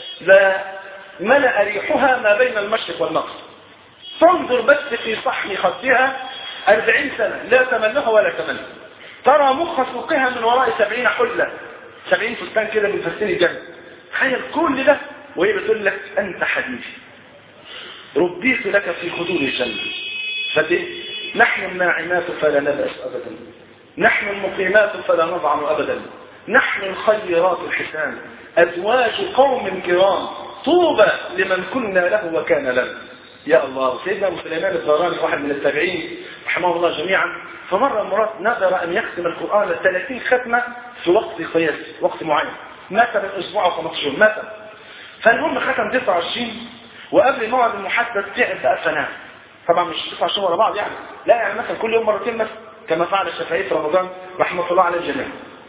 لملأ ريحها ما بين المشرق والمغرب تنظر بس في صحن خدها أربعين سنة لا تمنها ولا تمنى ترى مخ سوقها من وراء سبعين حلة سبعين فستان كده من فستان الجنة تخيل كل ده وهي بتقول لك أنت حبيبي ربيت لك في خدود الجنة فدي نحن الناعمات فلا نبأس أبدا نحن المقيمات فلا نضعن أبدا نحن الخيرات الحسان أزواج قوم كرام طوبى لمن كنا له وكان لنا يا الله سيدنا ابو سليمان الزهراني واحد من التابعين رحمه الله جميعا فمر مرات نذر ان يختم القران 30 ختمه في وقت قياسي وقت معين مثلا اسبوع او 15 يوم مثلا فالمهم ختم 29 وقبل الموعد المحدد تعب بقى فنام طبعا مش 29 ورا بعض يعني لا يعني مثلا كل يوم مرتين مثلا كما فعل الشافعي في رمضان رحمه الله على الجميع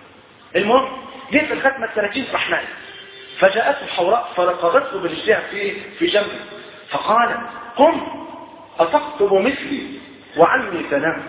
المهم جه في الختمه ال 30 راح نايم فجاءته الحوراء فرقدته برجلها في في جنبه فقال قم أتخطب مثلي وعني تنام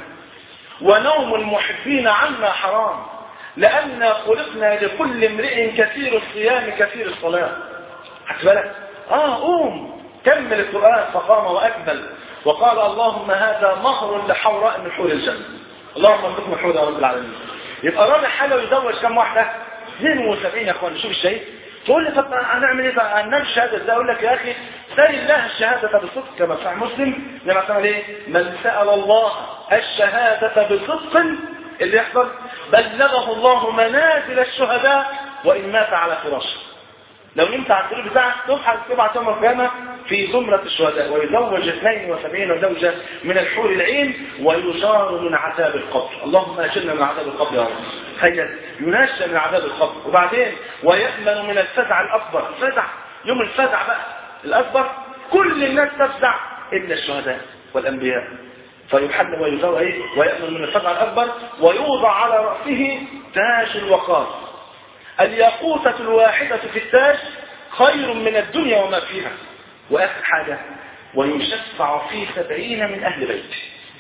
ونوم المحبين عنا حرام لأن خلقنا لكل امرئ كثير الصيام كثير الصلاة بالك آه قوم كمل القرآن فقام وأكمل وقال اللهم هذا مهر لحوراء من حور الجنة اللهم ارزقنا حور يا رب العالمين يبقى رابع حاجة يزوج كم واحدة 72 يا اخوان شوف الشهيد تقول لي طب هنعمل ايه بقى هننام الشهاده ازاي اقول لك يا اخي سال الله الشهاده بصدق كما صحيح مسلم لما تعمل ايه من سال الله الشهاده بصدق اللي يحصل بلغه الله منازل الشهداء وان مات على فراشه لو نمت على السرير بتاعك تصحى تبعت يوم القيامه في زمرة الشهداء ويزوج 72 زوجة من الحور العين ويجار من عذاب القبر اللهم اجرنا من عذاب القبر يا رب تخيل ينجى من عذاب القبر وبعدين ويأمن من الفزع الأكبر فزع يوم الفزع بقى الأكبر كل الناس تفزع إلا الشهداء والأنبياء فيحل ويزار ايه ويأمن من الفزع الأكبر ويوضع على رأسه تاج الوقار الياقوتة الواحدة في التاج خير من الدنيا وما فيها وآخر حاجة ويشفع في سبعين من أهل بيته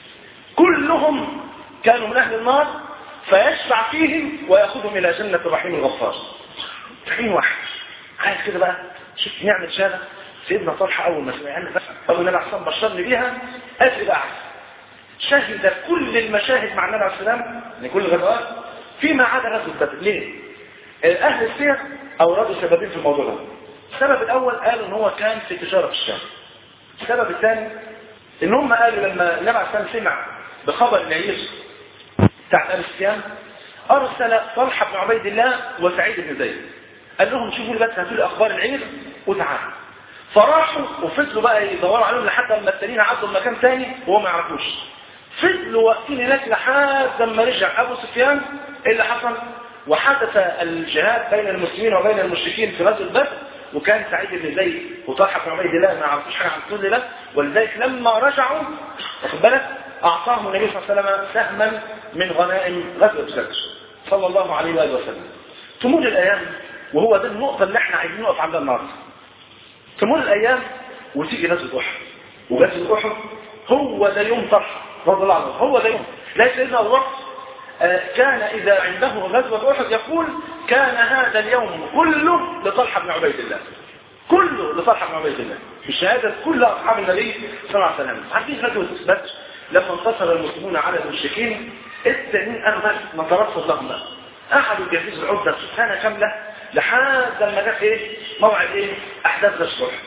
كلهم كانوا من أهل النار فيشفع فيهم ويأخذهم إلى جنة الرحيم الغفار سبعين واحد عايز كده بقى شوف نعمة شهادة سيدنا طلحة أول ما سمعنا بس أول النبي عليه الصلاة بشرني بيها أسئلة أحسن شهد كل المشاهد مع النبي عليه السلام يعني كل الغزوات فيما عدا غزوة بدر ليه؟ اهل السير اوردوا سببين في الموضوع ده السبب الاول قالوا ان هو كان في تجاره في الشام السبب الثاني ان هم قالوا لما النبي عليه السلام سمع بخبر العير بتاع ابي سفيان ارسل طلحه بن عبيد الله وسعيد بن زيد قال لهم شوفوا لي بس هاتوا لي اخبار العير وتعالوا فراحوا وفضلوا بقى يدوروا عليهم لحد ما التانيين عدوا مكان ثاني وهو ما يعرفوش فضلوا واقفين هناك لحد ما رجع ابو سفيان ايه اللي حصل وحدث الجهاد بين المسلمين وبين المشركين في غزوه بدر وكان سعيد بن زيد وطلحه بن عبيد الله ما عرفوش حاجه عن كل ده ولذلك لما رجعوا واخد بالك اعطاهم النبي صلى الله عليه وسلم سهما من غنائم غزوه بدر صلى الله عليه واله وسلم تمر الايام وهو ده النقطه اللي احنا عايزين نقف عندها النهارده تمر الايام وتيجي غزوه احد وغزوه احد هو ده يوم طلحه رضي الله عنه هو ده يوم لا سيدنا ابو بكر كان إذا عنده غزوة أحد يقول كان هذا اليوم كله لطلحة بن عبيد الله كله لطلحة بن عبيد الله الشهادة كل أصحاب النبي صلى الله عليه وسلم عارفين غزوة بدر لما انتصر المسلمون على المشركين التانيين قالوا بس ما ترصد لهم بقى قعدوا يجهزوا العدة سنة كاملة لحد لما جت ايه موعد ايه احداث غزوة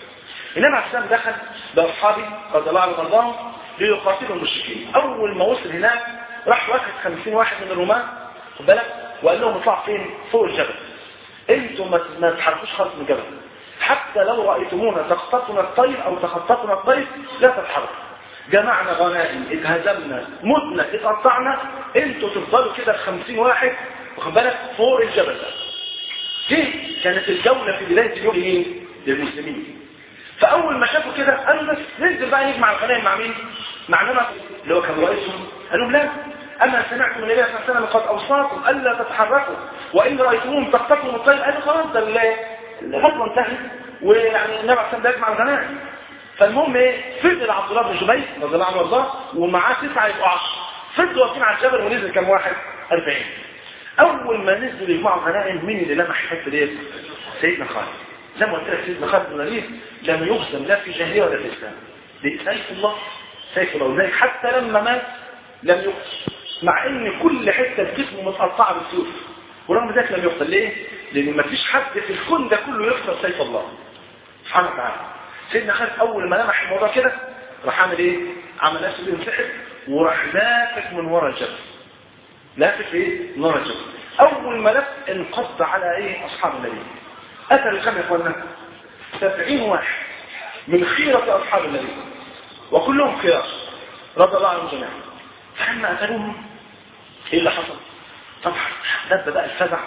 النبي عليه السلام دخل باصحابه رضي الله عنهم وارضاهم ليقاتلوا المشركين اول ما وصل هناك راح واخد 50 واحد من الرومان خد بالك وقال لهم اطلعوا فين فوق الجبل انتوا ما ما تتحركوش خالص من الجبل حتى لو رايتمونا تخطفنا الطير او تخطفنا الطير لا تتحركوا جمعنا غنائم اتهزمنا متنا اتقطعنا انتوا تفضلوا كده 50 واحد واخد بالك فوق الجبل ده دي كانت الجولة في بداية اليوم لمين؟ للمسلمين فأول ما شافوا كده قالوا بس ننزل بقى نجمع الغنائم مع مين؟ مع نمط اللي هو كان رئيسهم قال لهم لا أما سمعت من النبي صلى الله عليه وسلم قد أوصاكم ألا تتحركوا وإن رأيتموهم تخطفوا الطير قالوا خلاص ده الغزوة انتهت ويعني النبي عليه الصلاة يجمع الغنائم فالمهم ايه فضل عبد الله بن جبير رضي الله عنه وارضاه ومعاه تسعه يبقوا 10 فضلوا واقفين على الجبل ونزل كام واحد 40 اول ما نزلوا يجمعوا غنائم مين اللي لمح الحته ديت سيدنا خالد زي ما قلت لك سيدنا خالد بن الوليد لم يخزم لا في جاهليه ولا في اسلام دي سيف الله سيف الله ولذلك حتى لما مات لم يقتل مع ان كل حته في جسمه متقطعه بالسيوف ورغم ذلك لم يقتل ليه؟ لان ما فيش حد في الكون ده كله يكسر سيف الله سبحانه وتعالى سيدنا خالد اول ما لمح الموضوع كده راح عامل ايه؟ عمل نفسه بينسحب وراح لافف من ورا الجبل لافف ايه؟ من ورا الجبل اول ما لف انقض على ايه؟ اصحاب النبي قتل كم يا اخوانا؟ 70 واحد من خيرة اصحاب النبي وكلهم خيار رضي الله عنهم جميعا فلما قتلوهم ايه اللي حصل؟ طبعا دب بقى الفزع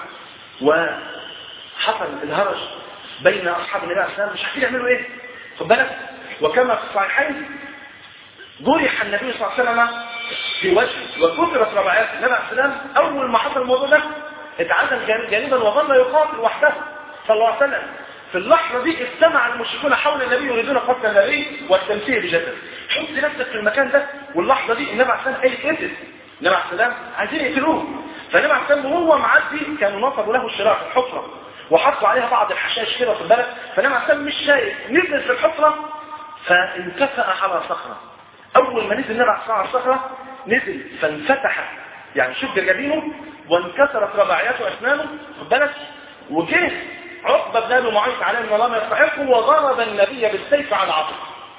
وحصل الهرج بين اصحاب النبي عليه الصلاه والسلام مش عارفين يعملوا ايه خد بالك وكما في الصحيحين جرح النبي صلى الله عليه وسلم في وجهه وكثرت رباعيات النبي عليه السلام اول ما حصل الموضوع ده اتعزل جانبا وظل يقاتل وحده صلى الله عليه وسلم في اللحظه دي اجتمع المشركون حول النبي يريدون قتل النبي والتمثيل بجسده حط نفسك في المكان ده واللحظه دي النبي عليه السلام هيتقتل النبي عليه السلام عايزين يقتلوه فالنبي عليه السلام وهو معدي كانوا نصبوا له الشراع في الحفره وحطوا عليها بعض الحشائش كده في البلد فالنبي عليه السلام مش شايف نزل في الحفره فانكفأ على صخره اول ما نزل النبي عليه الصخره نزل فانفتح يعني شق جبينه وانكسرت رباعياته اسنانه خد بالك وجه عقبه بن ابي معيط عليه ان الله ما يستحقه وضرب النبي بالسيف على عاتقه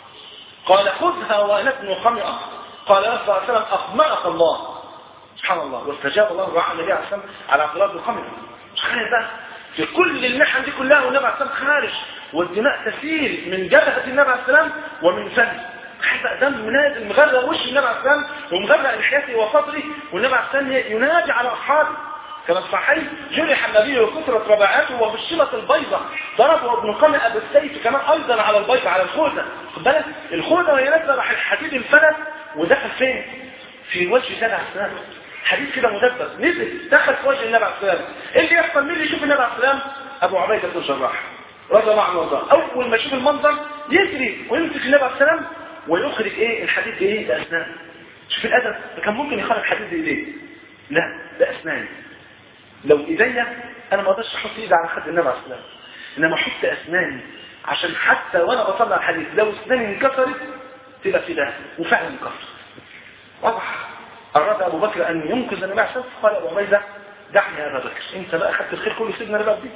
قال خذها ونتن خمئه قال يا صلى الله عليه وسلم اخمأك الله سبحان الله واستجاب الله دعاء النبي عليه السلام على عبد الله بن خمئه تخيل بقى في كل المحن دي كلها والنبي عليه السلام خارج والدماء تسيل من جبهه النبي عليه السلام ومن فمه بقى دم نازل مغرق وش النبي عليه السلام ومغرق لحيته وصدره والنبي عليه السلام ينادي على اصحابه كما الصحيح جرح النبي وكثرت رباعاته وبالشمة البيضة ضربه ابن قمئة بالسيف كمان ايضا على البيضة على الخوذة خد بالك الخوذة وهي نازله راح الحديد انفلت ودخل فين؟ في وجه النبي عليه السلام حديد كده مدبر نزل دخل في وجه النبي عليه السلام ايه اللي يحصل مين اللي يشوف النبي عليه السلام؟ ابو عبيده بن الجراح رضي الله عنه وارضاه اول ما يشوف المنظر يجري ويمسك النبي عليه السلام ويخرج ايه الحديد بايه باسنان شوف الادب كان ممكن يخرج الحديد بايديه لا باسنان لو ايديا انا ما اقدرش احط ايدي على خد النبي عليه السلام انما احط اسناني عشان حتى وانا بطلع الحديد لو اسناني انكسرت تبقى في ده وفعلا انكسرت واضح اراد ابو بكر ان ينقذ النبي عليه السلام قال ابو عبيده دعني يا ابا بكر انت بقى اخذت الخير كله سيدنا النبي دي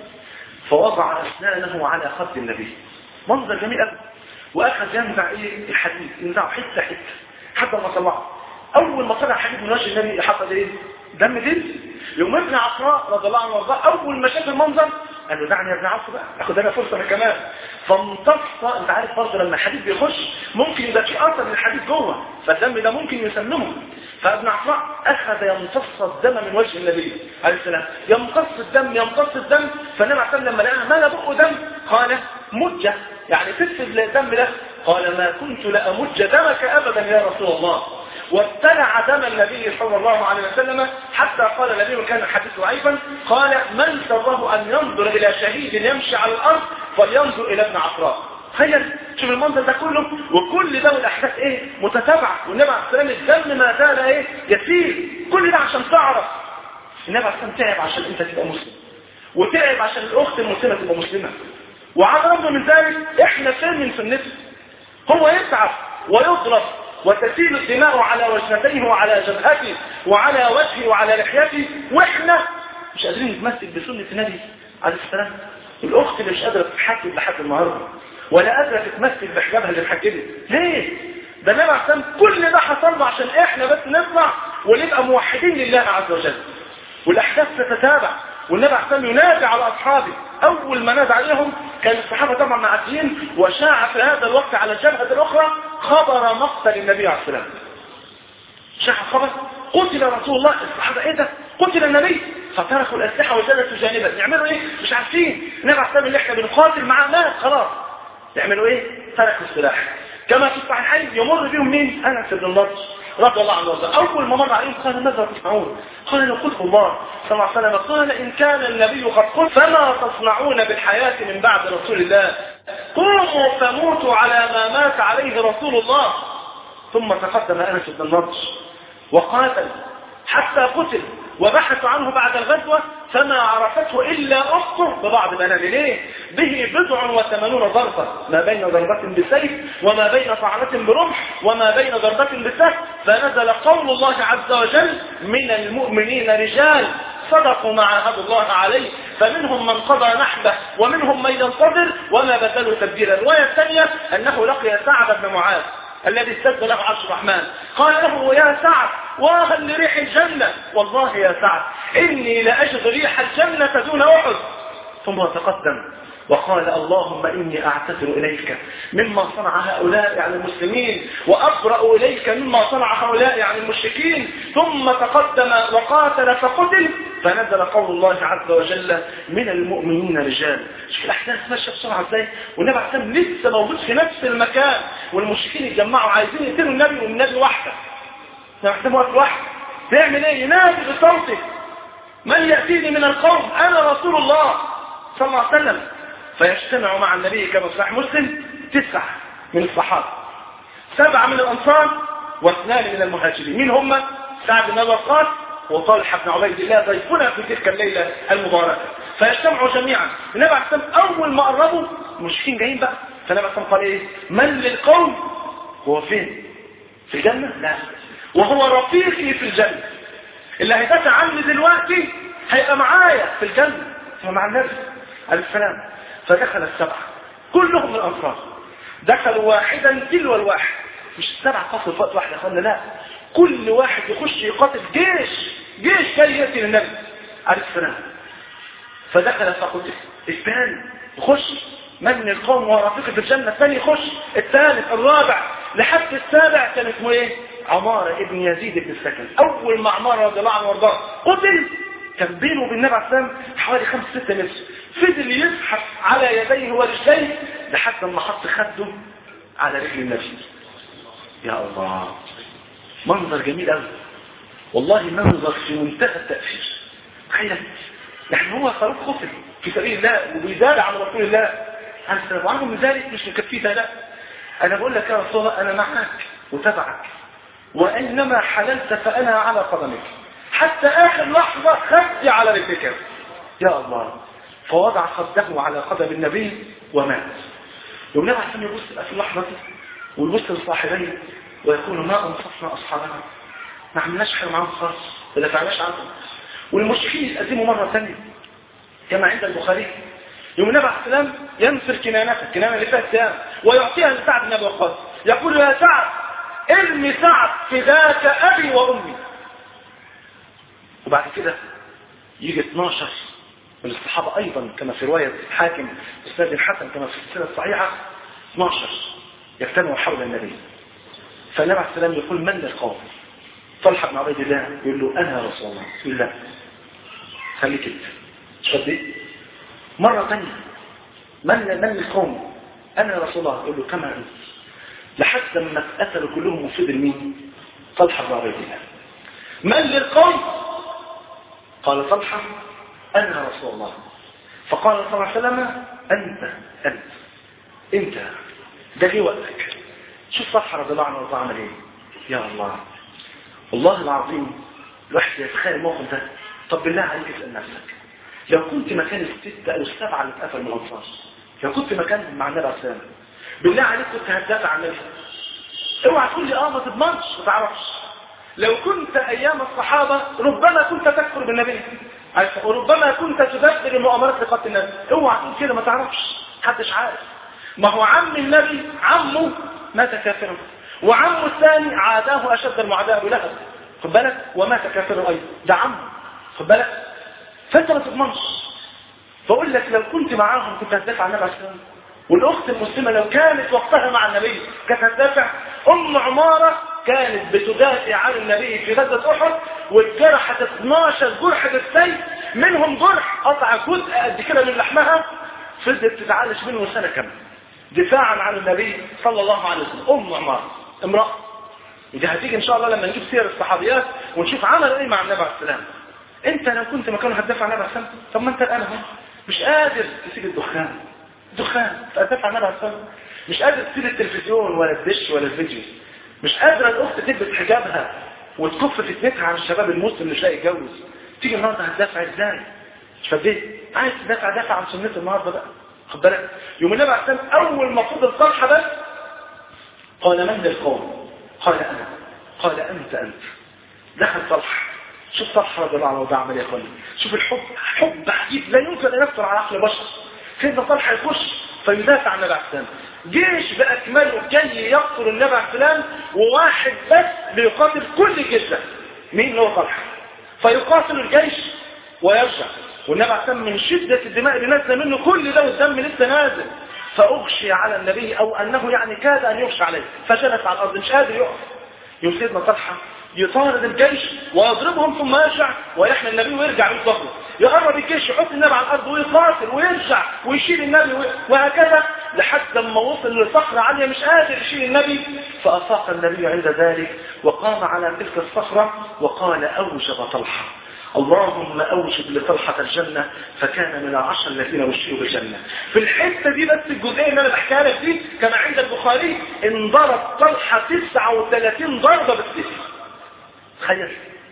فوضع اسنانه على خد النبي منظر جميل قوي واخذ ينزع ايه الحديد ينزعه حته حته حتى ما طلعه اول ما طلع الحديد من وجه النبي حصل ايه دم دل يوم ابن عفراء رضي الله عنه وارضاه اول ما شاف المنظر قال له دعني يا ابن عفراء بقى اخد انا فرصه انا كمان فامتص انت عارف برضه لما الحديد بيخش ممكن يبقى في اثر للحديد جوه فالدم ده ممكن يسممه فابن عفراء اخذ يمتص الدم من وجه النبي عليه السلام يمتص الدم يمتص الدم فالنبي عليه السلام لما لقى مال بقه دم قال مجه يعني تكتب الدم ده قال ما كنت لأمج دمك أبدا يا رسول الله وابتلع دم النبي صلى الله عليه وسلم حتى قال النبي وكان الحديث ضعيفا قال من سره أن ينظر إلى شهيد يمشي على الأرض فلينظر إلى ابن عفراء تخيل شوف المنظر ده كله وكل ده والاحداث ايه متتابعه والنبي عليه السلام الدم ما زال ايه يسير كل ده عشان تعرف النبي عليه السلام تعب عشان انت تبقى مسلم وتعب عشان الاخت المسلمه تبقى مسلمه وعلى الرغم من ذلك احنا فين من سنته هو يتعب ويضرب وتسيل الدماء على وجنتيه وعلى جبهته وعلى وجهه وعلى لحيته واحنا مش قادرين نتمسك بسنة النبي عليه السلام الاخت اللي مش قادرة تتحكم لحد النهارده ولا قادره تتمثل بحجابها اللي محجبه ليه ده النبي عليه الصلاه كل ده حصل له عشان احنا بس نطلع ونبقى موحدين لله عز وجل والاحداث تتتابع والنبي عليه الصلاه ينادي على اصحابه اول ما نادى عليهم كان الصحابه طبعا معديين وشاع في هذا الوقت على الجبهه الاخرى خبر مقتل النبي عليه الصلاه شاع خبر قتل رسول الله الصحابه ايه ده قتل النبي فتركوا الاسلحه وجلسوا جانبا يعملوا ايه مش عارفين النبي عليه الصلاه اللي احنا بنقاتل معاه مات خلاص يعملوا ايه تركوا السلاح كما في الصحيحين يمر بهم مين انس بن النضر رضي الله عنه وارضاه اول ما مر عليهم قال ماذا تصنعون قال لو قلت الله صلى الله عليه وسلم قال ان كان النبي قد قل فما تصنعون بالحياه من بعد رسول الله قوموا فموتوا على ما مات عليه رسول الله ثم تقدم انس بن النضر وقاتل حتى قتل وبحثوا عنه بعد الغزوة فما عرفته إلا أخته ببعض بنات ليه به بضع وثمانون ضربة ما بين ضربة بسيف وما بين طعنة برمح وما بين ضربة بسهم فنزل قول الله عز وجل من المؤمنين رجال صدقوا ما عاهدوا الله عليه فمنهم من قضى نحبه ومنهم من ينتظر وما بدلوا تبديلا الرواية الثانية أنه لقي سعد بن معاذ الذي استد له عرش الرحمن قال له يا سعد واهل لريح الجنة والله يا سعد إني لأجد ريح الجنة دون أحد ثم تقدم وقال اللهم إني أعتذر إليك مما صنع هؤلاء عن المسلمين وأبرأ إليك مما صنع هؤلاء عن المشركين ثم تقدم وقاتل فقتل فنزل قول الله عز وجل من المؤمنين رجال شوف الأحداث ماشية بسرعة ازاي والنبي عليه السلام لسه موجود في نفس المكان والمشركين يتجمعوا عايزين يقتلوا النبي والنبي وحده النبي واقف وحده بيعمل ايه ينادي بصوته من يأتيني من القوم أنا رسول الله صلى الله عليه وسلم فيجتمع مع النبي كما صحيح مسلم تسعة من الصحابة سبعة من الأنصار واثنان من المهاجرين مين هم؟ سعد بن وقاص وطلحة بن عبيد الله ضيفنا في تلك الليلة المباركة فيجتمعوا جميعا النبي عليه الصلاة أول ما قربوا المشركين جايين بقى فالنبي عليه قال إيه؟ من للقوم هو فين؟ في الجنة؟ لا وهو رفيقي في الجنة اللي هيدافع عني دلوقتي هيبقى معايا في الجنة مع النبي عليه السلام فدخل السبعة كلهم من الأنصار دخلوا واحدا تلو الواحد مش السبعة فصل في وقت واحد يا اخوانا لا كل واحد يخش يقاتل جيش جيش جاي يأتي للنبي عليه السلام فدخل فقتل الثاني يخش من القوم ورفيقه في الجنة الثاني يخش الثالث الرابع لحد السابع كان اسمه ايه عمارة ابن يزيد بن السكن اول ما عمارة رضي الله عنه وارضاه قتل كان بينه وبين النبي عليه السلام حوالي 5 6 متر فضل يزحف على يديه ورجليه لحد ما حط خده على رجل النبي يا الله منظر جميل قوي والله منظر في منتهى التأثير تخيل يعني هو خروف قتل في سبيل الله وبيزاد عن رسول الله عليه السلام وعنه من ذلك مش مكفيه لا انا بقول لك يا رسول الله انا معك وتبعك وانما حللت فانا على قدمك حتى اخر لحظة خدي على رجلك يا الله فوضع خده على قدم النبي ومات والنبي عشان يبص في اللحظة دي ويبص لصاحبيه ويقول ما انصفنا اصحابنا ما عملناش حاجه معاهم خالص ما دفعناش عنهم والمشركين يتقدموا مرة ثانية كما عند البخاري يوم النبي عليه السلام ينصر كنانته الكنانة اللي فيها السهام ويعطيها لسعد بن ابي وقاص يقول يا سعد ارمي سعد فداك ابي وامي وبعد كده يجي 12 من الصحابة أيضا كما في رواية الحاكم أستاذ الحسن كما في السلسلة الصحيحة 12 يجتمعوا حول النبي فالنبي عليه السلام يقول من للقوم طلحة بن عبيد الله يقول له أنا يا رسول الله يقول لا خليك انت شدي مرة ثانية من من للقوم أنا يا رسول الله يقول له كما أنت لحد ما اتقتلوا كلهم وفضل مين طلحة بن عبيد الله من للقوم قال طلحة أنا رسول الله فقال صلى الله عليه وسلم أنت أنت أنت ده جه وقتك شوف طلحة رضي الله عنه وارضاه عمل إيه يا الله والله العظيم الواحد يتخيل الموقف ده طب بالله عليك اسأل نفسك لو كنت مكان الستة أو السبعة اللي اتقفل من الأنصار لو كنت مكانهم مع النبي عليه السلام بالله عليك كنت هتدافع عن نفسك اوعى تقول لي اه ما تضمنش ما تعرفش لو كنت ايام الصحابة ربما كنت تكفر بالنبي وربما كنت تدبر المؤامرات لقتل الناس اوعى تقول كده ما تعرفش محدش عارف ما هو عم النبي عمه مات كافرا وعمه الثاني عاداه اشد المعاداه ابو لهب خد بالك ومات كافرا ايضا ده عمه خد بالك فانت ما تضمنش بقول لك لو كنت معاهم كنت هتدافع عن النبي عليه الصلاه والسلام والاخت المسلمه لو كانت وقتها مع النبي كانت هتدافع ام عماره كانت بتدافع عن النبي في غزوه احد واتجرحت 12 جرح بالسيف منهم جرح قطع جزء قد كده من لحمها فضلت تتعالج منه سنه كامله دفاعا عن النبي صلى الله عليه وسلم ام عماره امراه ودي هتيجي ان شاء الله لما نجيب سير الصحابيات ونشوف عمل ايه مع النبي عليه السلام انت لو كنت مكانه هتدافع عن النبي عليه السلام طب ما انت الان اهو مش قادر تسيب الدخان دخان تدافع عن النبي عليه السلام مش قادر تسيب التلفزيون ولا الدش ولا الفيديو مش قادره الاخت تلبس حجابها وتكف فتنتها عن الشباب المسلم مش لاقي يتجوز تيجي النهارده هتدافع ازاي مش فديت عايز تدافع دافع عن سنته النهارده بقى خد بالك يوم النبي عليه السلام اول ما فضل طلحه بس قال من القوم قال انا قال انت انت دخل طلحه شوف طلحه رضي الله عنه وده عمل يا اخواني شوف الحب حب عجيب لا يمكن ان يخطر على عقل بشر سيدنا طلحه يخش فيدافع عن النبي عليه السلام جيش باكمله جاي يقتل النبي عليه السلام وواحد بس بيقاتل كل الجيش ده مين اللي هو طلحه فيقاتل الجيش ويرجع والنبي عليه السلام من شدة الدماء اللي نازله منه كل ده والدم لسه نازل فأغشي على النبي أو أنه يعني كاد أن يغشى عليه فجلس على الأرض مش قادر يقف يوم سيدنا طلحة يطارد الجيش ويضربهم ثم يرجع ويحمل النبي ويرجع يطلقه يقرب الجيش يحط النبي على الأرض ويقاتل ويرجع ويشيل النبي وهكذا لحد ما وصل لصخرة عالية مش قادر يشيل النبي فأفاق النبي عند ذلك وقام على تلك الصخرة وقال أوجب طلحة اللهم أوجب لطلحة الجنة فكان من العشر الذين بشروا بالجنة في الحتة دي بس الجزئية اللي أنا بحكيها لك دي كما عند البخاري انضرب طلحة 39 ضربة بالسيف تخيل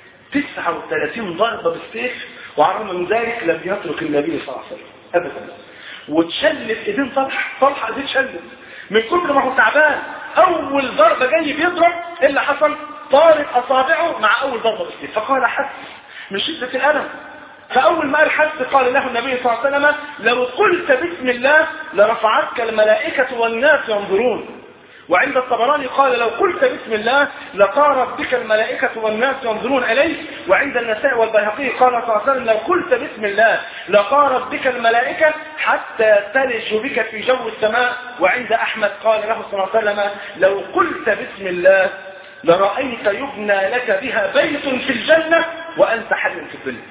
39 ضربة بالسيف وعلى الرغم من ذلك لم يترك النبي صلى الله عليه وسلم أبدا وتشلت ايدين طلحة طلحة ايدين شلت من كتر ما هو تعبان أول ضربة جاي بيضرب إيه اللي حصل طارت أصابعه مع أول ضربة بالسيف فقال حس من شدة الألم فأول ما قال حس قال له النبي صلى الله عليه وسلم لو قلت بسم الله لرفعتك الملائكة والناس ينظرون وعند الطبراني قال لو قلت بسم الله لطارت بك الملائكة والناس ينظرون إليك وعند النساء والبيهقي قال صلى الله عليه وسلم لو قلت بسم الله لطارت بك الملائكة حتى تلج بك في جو السماء وعند أحمد قال له صلى الله عليه وسلم لو قلت بسم الله لرأيت يبنى لك بها بيت في الجنة وأنت حي في الدنيا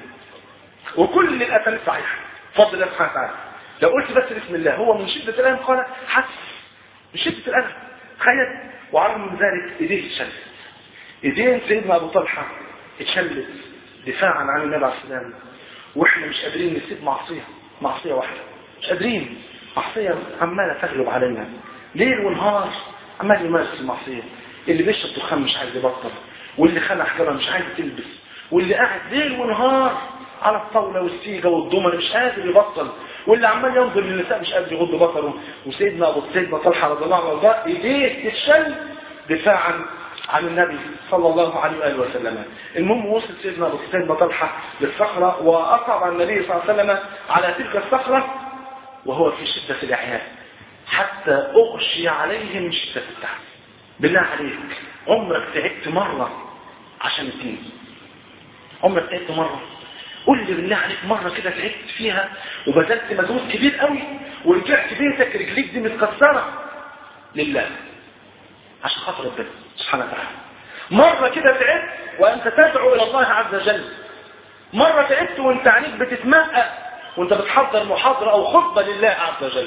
وكل الأسانيد صحيحة فضل الله سبحانه وتعالى لو قلت بس بسم الله هو من شدة الألم قال حس من شدة الألم تخيل وعلى من ذلك ايديه اتشلت ايدين سيدنا ابو طلحه اتشلت دفاعا عن النبي عليه السلام واحنا مش قادرين نسيب معصيه معصيه واحده مش قادرين معصيه عماله تغلب علينا ليل ونهار عمال يمارس المعصيه اللي بيشرب دخان مش عايز يبطل واللي خلع حجره مش عايز تلبس واللي قاعد ليل ونهار على الطاوله والسيجه والضمن مش قادر يبطل واللي عمال ينظر للنساء مش قادر يغض بصره وسيدنا ابو سيدنا طلحه رضي الله عنه وارضاه ايديه تتشل دفاعا عن النبي صلى الله عليه واله وسلم المهم وصل سيدنا ابو سيدنا طلحه للصخره واصعد النبي صلى الله عليه وسلم على تلك الصخره وهو في شده الاعياء حتى اغشي عليه من شده التعب بالله عليك عمرك تعبت مره عشان الدين عمرك تعبت مره قول لي بالله عليك مرة كده تعبت فيها وبذلت مجهود كبير قوي ورجعت بيتك رجليك دي متكسرة لله عشان خاطر ربنا سبحانه وتعالى مرة كده تعبت وانت تدعو الى الله عز وجل مرة تعبت وانت عينيك بتتمقى وانت بتحضر محاضرة او خطبة لله عز وجل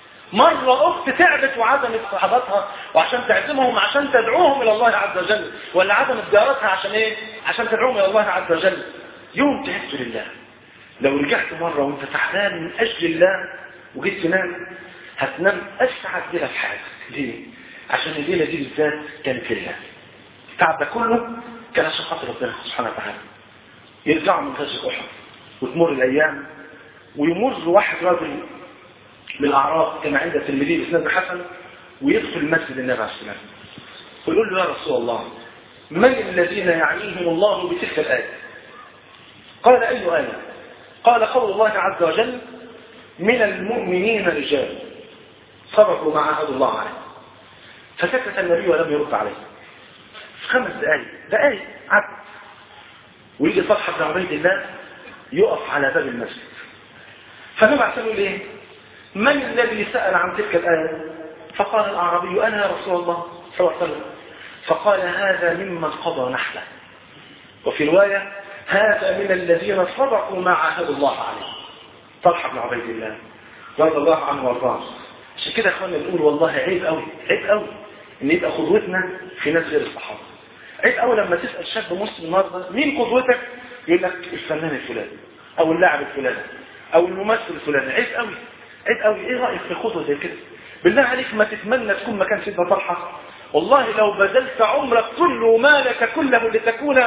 مرة أخت تعبت وعزمت صحابتها وعشان تعزمهم عشان تدعوهم إلى الله عز وجل ولا عزمت جارتها عشان إيه؟ عشان تدعوهم إلى الله عز وجل يوم تعبت لله لو رجعت مرة وانت تعبان من أجل الله وجيت تنام هتنام أسعد ليلة في حياتك ليه؟ عشان الليلة دي بالذات كانت لله التعب ده كله كان عشان خاطر ربنا سبحانه وتعالى يرجعوا من غزوة أحد وتمر الأيام ويمر واحد راجل من الأعراب كما عند الترمذي بإسناد حسن ويدخل مسجد النبي عليه السلام ويقول له يا رسول الله من الذين يعنيهم الله بتلك الآية قال أي آية قال قول الله عز وجل من المؤمنين رجال صدقوا ما عاهدوا الله عليه فسكت النبي ولم يرد عليه خمس دقائق دقائق عد ويجي طلحه بن عبيد الله يقف على باب المسجد فالنبي عليه يقول ايه من الذي سأل عن تلك الآية فقال الأعرابي أنا يا رسول الله صلى الله عليه وسلم فقال هذا ممن قضى نحله وفي رواية هذا من الذين صدقوا ما عاهدوا الله عليه طلحة بن عبيد الله رضي الله عنه وارضاه عشان كده يا اخوانا نقول والله عيب قوي عيب قوي ان يبقى قدوتنا في ناس غير الصحابه عيب قوي لما تسال شاب مسلم النهارده مين قدوتك يقول لك الفنان الفلاني او اللاعب الفلاني او الممثل الفلاني عيب قوي عيب قوي ايه رايك في خطوه زي كده بالله عليك ما تتمنى تكون مكان سيدنا طلحه والله لو بذلت عمرك كله ومالك كله لتكون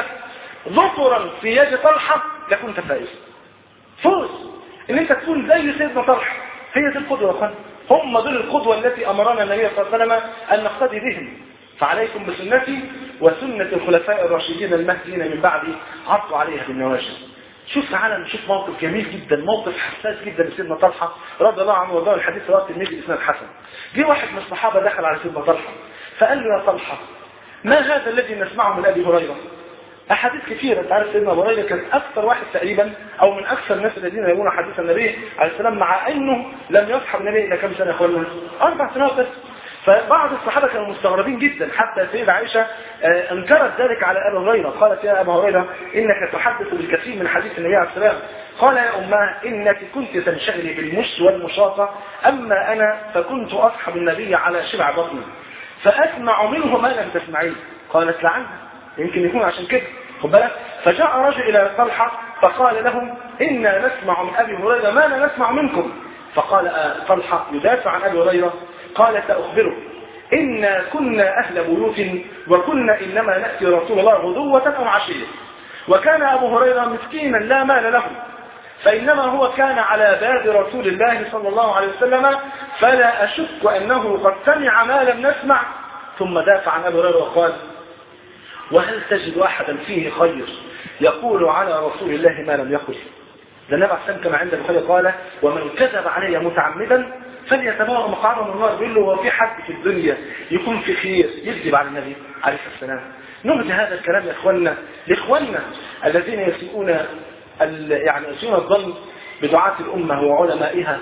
ظفرا في يد طلحه لكنت فائزا فوز ان انت تكون زي سيدنا طلحه هي دي القدوه يا اخوان هم دول القدوه التي امرنا النبي صلى الله عليه وسلم ان نقتدي بهم فعليكم بسنتي وسنه الخلفاء الراشدين المهديين من بعدي عضوا عليها بالنواجذ شوف تعالى نشوف موقف جميل جدا موقف حساس جدا لسيدنا طلحه رضي الله عنه وارضاه الحديث رواه الترمذي باسناد حسن جه واحد من الصحابه دخل على سيدنا طلحه فقال له يا طلحه ما هذا الذي نسمعه من ابي هريره احاديث كثيره انت عارف سيدنا ابو هريره كان اكثر واحد تقريبا او من اكثر الناس الذين يقولون حديث النبي عليه السلام مع انه لم يصحب النبي الا كم سنه يا اخوانا اربع سنوات بس فبعض الصحابه كانوا مستغربين جدا حتى سيدة عائشه انكرت ذلك على ابي هريره قالت يا ابا هريره انك تحدث بالكثير من حديث النبي عليه السلام قال يا اماه انك كنت تنشغلي بالمش والمشاطه اما انا فكنت اصحب النبي على شبع بطني فاسمع منه ما لم تسمعيه قالت لعل يمكن يكون عشان كده خد بالك فجاء رجل الى طلحه فقال لهم انا نسمع من ابي هريره ما لا نسمع منكم فقال آه طلحه يدافع عن ابي هريره قال ساخبره انا كنا اهل بيوت وكنا انما ناتي رسول الله غدوه او عشيه وكان ابو هريره مسكينا لا مال له فإنما هو كان على باب رسول الله صلى الله عليه وسلم فلا أشك أنه قد سمع ما لم نسمع ثم دافع عن أبي هريرة وقال وهل تجد أحدا فيه خير يقول على رسول الله ما لم يقل ده النبي عليه كما عند البخاري قال ومن كذب علي متعمدا فليتبوأ مقعده من النار بيقول له هو في حد في الدنيا يكون في خير يكذب على النبي عليه الصلاه والسلام نبذ هذا الكلام يا اخواننا لاخواننا الذين يسيئون يعني يسيئون الظن بدعاة الامه وعلمائها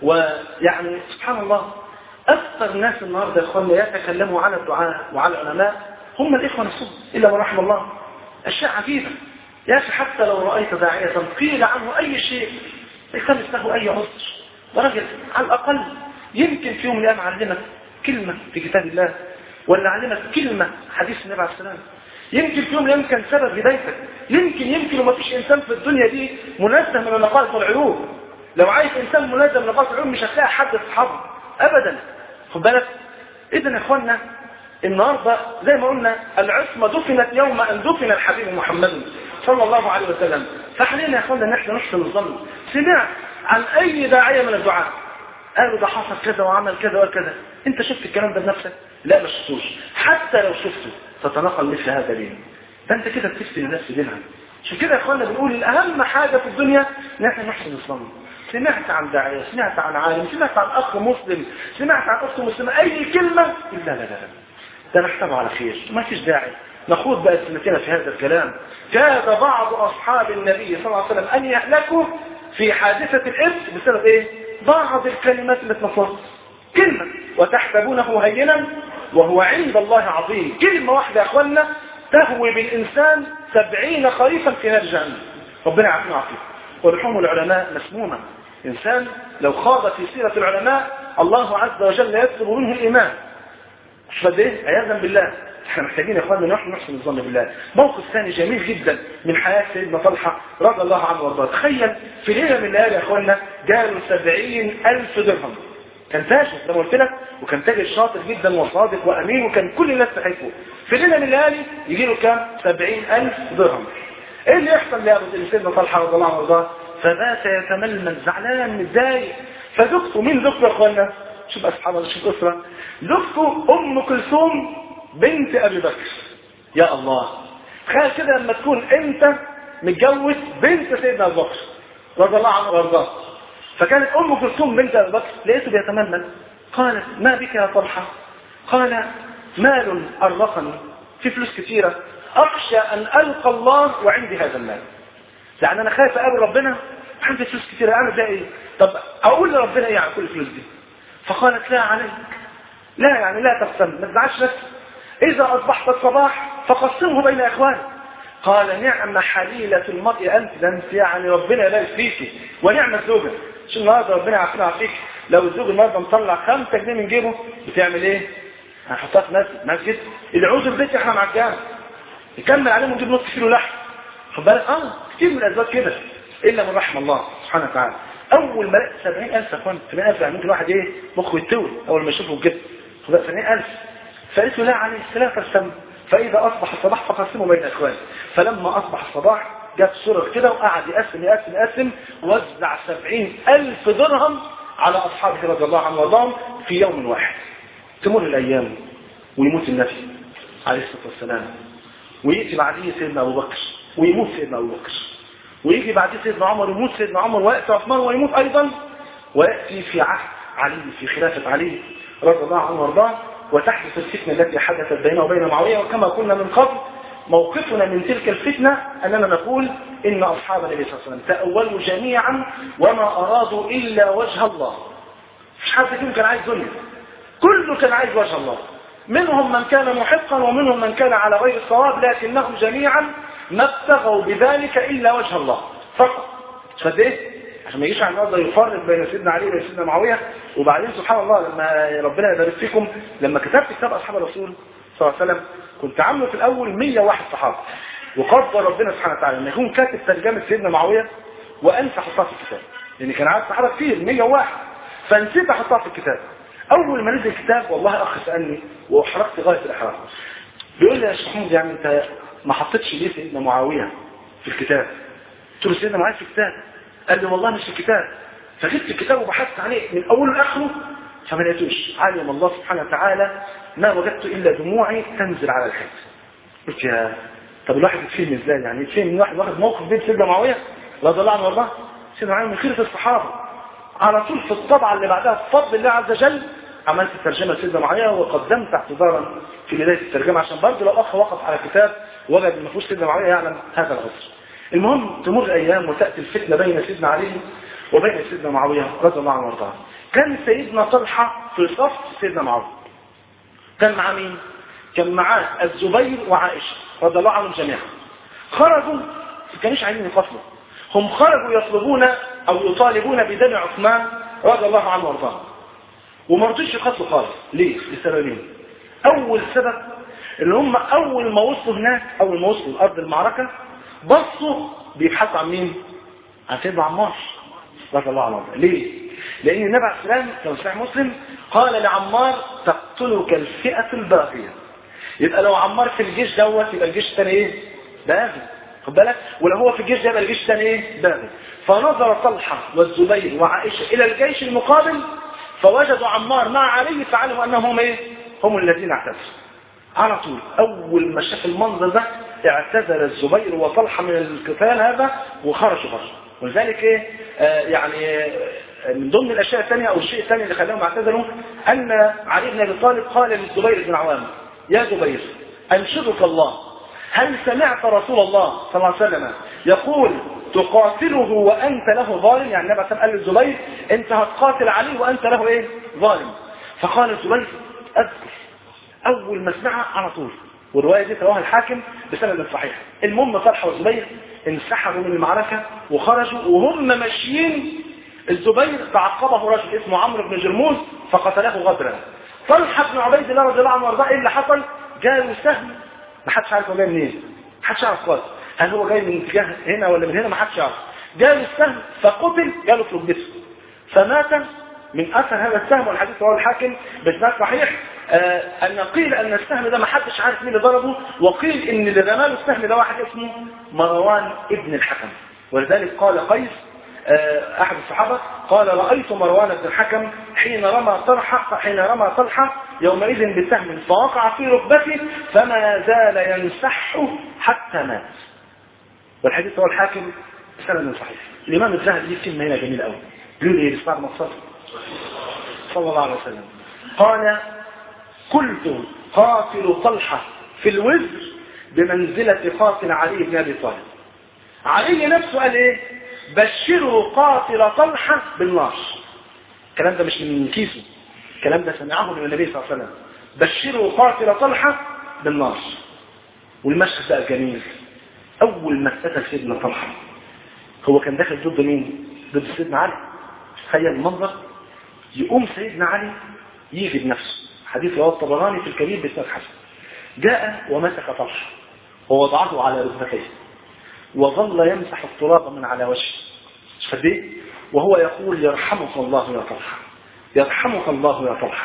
ويعني سبحان الله اكثر ناس النهارده يا اخواننا يتكلموا على الدعاء وعلى العلماء هم الاخوه نفسهم الا من رحم الله اشياء عجيبه يا اخي حتى لو رايت داعيه قيل عنه اي شيء التمس له اي عذر درجة على الأقل يمكن في يوم من الأيام علمك كلمة في كتاب الله ولا علمك كلمة حديث النبي عليه السلام يمكن في يوم من الأيام كان سبب هدايتك يمكن يمكن وما فيش إنسان في الدنيا دي منزه من النقائص والعيوب لو عايز إنسان منزه من النقائص والعيوب مش هتلاقي حد صحابه أبدا خد بالك إذا يا إخوانا النهارده زي ما قلنا العصمة دفنت يوم أن دفن الحبيب محمد صلى الله عليه وسلم فحاليا يا إخوانا نحن نحسن الظن سمعت عن اي داعية من الدعاء قالوا ده حصل كذا وعمل كذا وكذا انت شفت الكلام ده بنفسك لا ما شفتوش حتى لو شفته تتناقل مثل هذا ليه ده انت كده بتفتي الناس دينها عشان كده يا اخوانا بنقول اهم حاجة في الدنيا ان احنا نحسن الظن سمعت عن داعية سمعت عن عالم سمعت عن اخ مسلم سمعت عن اخت مسلمة اي كلمة لا لا لا لا ده نحسبه على خير ما فيش داعي نخوض بقى سنتنا في هذا الكلام كاد بعض اصحاب النبي صلى الله عليه وسلم ان يهلكوا في حادثة الإرث بسبب إيه؟ بعض الكلمات اللي اتنصرت كلمة وتحسبونه هينا وهو عند الله عظيم كلمة واحدة يا أخوانا تهوي بالإنسان سبعين خريفا في نار جهنم ربنا يعافينا ويعافيك ولحوم العلماء مسمومة إنسان لو خاض في سيرة العلماء الله عز وجل يطلب منه الإيمان مش ايه؟ عياذا بالله احنا محتاجين يا اخواننا نحن نحسن الظن بالله موقف ثاني جميل جدا من حياة سيدنا طلحة رضي الله عنه وارضاه تخيل في ليلة من الليالي يا اخواننا جاله سبعين ألف درهم كان تاجر زي ما قلت لك وكان تاجر شاطر جدا وصادق وامين وكان كل الناس تحبه في ليلة من الليالي يجي له كام سبعين ألف درهم ايه اللي يحصل لسيدنا طلحة رضي الله عنه وارضاه فبات يتململ زعلان متضايق فزوجته مين زوجته يا اخوانا شوف اصحاب شوف اسره زوجته ام كلثوم بنت ابي بكر يا الله تخيل كده لما تكون انت متجوز بنت سيدنا ابو بكر رضي الله عنه وارضاه فكانت ام كلثوم بنت ابي بكر لقيته بيتمنى قالت ما بك يا طلحة قال مال أرقني في فلوس كثيرة أخشى أن ألقى الله وعندي هذا المال يعني أنا خايف أقابل ربنا عندي فلوس كثيرة أعمل ده إيه طب أقول لربنا إيه على كل الفلوس دي فقالت لا عليك لا يعني لا تقسم ما تزعلش بس إذا أصبحت الصباح فقسمه بين إخوانك قال نعم حليلة المرء أنت ده أنت يعني ربنا يبارك فيك ونعم الزوجة شو النهارده ربنا يعافينا فيك لو الزوج النهارده مطلع 5 جنيه من جيبه بتعمل إيه؟ هنحطها في مسجد مسجد العوز البيت احنا مع الجامع يكمل عليهم ونجيب نص كيلو لحم خد بالك اه كتير من الازواج كده الا من رحم الله سبحانه وتعالى اول ما لقيت 70000 يا اخوان 70000 يعني ممكن واحد ايه مخه يتوي اول ما يشوفه كده خد بالك 70000 فقلت له لا عليه السلام فاستمع فإذا أصبح الصباح فقسمه بين إخوانه فلما أصبح الصباح جاب سرر كده وقعد يقسم يقسم يقسم وزع سبعين ألف درهم على أصحابه رضي الله عنهم وارضاهم في يوم واحد تمر الأيام ويموت النبي عليه الصلاة والسلام ويأتي بعديه سيدنا أبو بكر ويموت سيدنا أبو بكر ويجي بعديه سيدنا عمر ويموت سيدنا عمر ويأتي عثمان ويموت أيضا ويأتي في عهد علي في خلافة علي رضي الله عنه وارضاه وتحدث الفتنة التي حدثت بينه وبين معاوية وكما قلنا من قبل موقفنا من تلك الفتنة أننا نقول إن أصحاب النبي صلى الله عليه وسلم تأولوا جميعا وما أرادوا إلا وجه الله مش حد فيهم كان عايز دنيا كله كان عايز وجه الله منهم من كان محقا ومنهم من كان على غير الصواب لكنهم جميعا ما ابتغوا بذلك إلا وجه الله فقط فد ايه عشان ما يجيش على النهارده يفرق بين سيدنا علي وبين سيدنا معاويه وبعدين سبحان الله لما ربنا يبارك فيكم لما كتبت كتاب اصحاب الرسول صلى الله عليه وسلم كنت عامله في الاول 101 صحابه وقدر ربنا سبحانه وتعالى ان يكون كاتب ترجمه سيدنا معاويه وانسى احطها في الكتاب لان كان عدد صحابه كتير 101 فنسيت احطها في الكتاب اول ما نزل الكتاب والله اخ سالني واحرقت غايه الاحراق بيقول لي يا شيخ محمود يعني انت ما حطيتش ليه سيدنا معاويه في الكتاب قلت له سيدنا معاويه في الكتاب قال لي والله مش في الكتاب فجبت الكتاب وبحثت عليه من اوله لاخره فما لقيتوش علم الله سبحانه وتعالى ما وجدت الا دموعي تنزل على الحيط قلت يا طب الواحد يتفهم ازاي يعني يتفهم من واحد واخد موقف بين سيدنا معاويه رضي الله عنه وارضاه سيدنا معاويه من خيره الصحابه على طول في الطبعه اللي بعدها بفضل الله عز وجل عملت الترجمه لسيدنا معاويه وقدمت اعتذارا في بدايه الترجمه عشان برضه لو اخ وقف على كتاب وجد ما فيهوش سيدنا معاويه يعلم هذا العذر المهم تمر الايام وتاتي الفتنه بين سيدنا علي وبين سيدنا معاويه رضي الله عنه وارضاه كان سيدنا طلحه في صف سيدنا معاويه كان معاه مين كان معاه الزبير وعائشه رضي الله عنهم جميعا خرجوا ما كانوش عايزين يقتلوا هم خرجوا يطلبون او يطالبون بدم عثمان رضي الله عنه وارضاه وما رضوش يقتلوا خالص ليه لسببين اول سبب ان هم اول ما وصلوا هناك اول ما وصلوا ارض المعركه بصوا بيبحثوا عن مين عن سيدنا عمار رضي الله عنه ليه لان النبي عليه السلام لو صحيح مسلم قال لعمار تقتلك الفئه الباغيه يبقى لو عمار في الجيش دوت يبقى الجيش الثاني ايه باغي خد بالك ولو هو في الجيش ده يبقى الجيش الثاني ايه باغي فنظر طلحه والزبير وعائشه الى الجيش المقابل فوجدوا عمار مع علي فعلموا انهم هم ايه هم الذين اعتذروا على طول اول ما شاف المنظر ده اعتذر الزبير وطلحه من القتال هذا وخرجوا بره ولذلك ايه آه يعني آه من ضمن الاشياء الثانيه او الشيء الثاني اللي خلاهم اعتذروا ان علي بن ابي طالب قال للزبير بن عوام يا زبير انشدك الله هل سمعت رسول الله صلى الله عليه وسلم يقول تقاتله وانت له ظالم يعني النبي صلى الله عليه وسلم قال للزبير انت هتقاتل علي وانت له ايه ظالم فقال الزبير اذكر اول ما سمعها على طول والروايه دي رواها الحاكم بسند صحيح المهم طلحه والزبير انسحبوا من المعركه وخرجوا وهم ماشيين الزبير تعقبه رجل اسمه عمرو بن جرموز فقتله غدرا طلحه بن عبيد الله رضي الله عنه وارضاه ايه اللي حصل جاله سهم ما حدش عارف هو جاي منين ما حدش عارف خالص هل هو جاي من اتجاه هنا ولا من هنا ما حدش عارف جاله السهم فقتل جاله في ركبته فمات من اثر هذا السهم والحديث رواه الحاكم باسناد صحيح آه ان قيل ان السهم ده ما حدش عارف مين اللي ضربه وقيل ان اللي رماله السهم ده واحد اسمه مروان ابن الحكم ولذلك قال قيس آه احد الصحابه قال رايت مروان بن الحكم حين رمى طلحه حين رمى طلحه يومئذ بسهم فوقع في ركبته فما زال ينسحه حتى مات والحديث هو الحاكم بسند صحيح الامام الذهبي ليه كلمه هنا جميله قوي بيقول ايه بعد ما صلى صلى الله عليه وسلم قال قلت قاتل طلحة في الوزر بمنزلة قاتل علي بن أبي طالب علي نفسه قال ايه بشروا قاتل طلحة بالنار الكلام ده مش من كيسه الكلام ده سمعه من النبي صلى الله عليه وسلم بشروا قاتل طلحة بالنار والمشهد بقى جميل اول ما اتقتل سيدنا طلحة هو كان داخل ضد مين ضد سيدنا علي تخيل المنظر يقوم سيدنا علي يجي بنفسه حديث رواه الطبراني في الكبير بإسناد حسن جاء ومسك طلحة ووضعه على ركبتيه وظل يمسح التراب من على وجهه فديه وهو يقول يرحمك الله يا طلحة يرحمك الله يا طلحة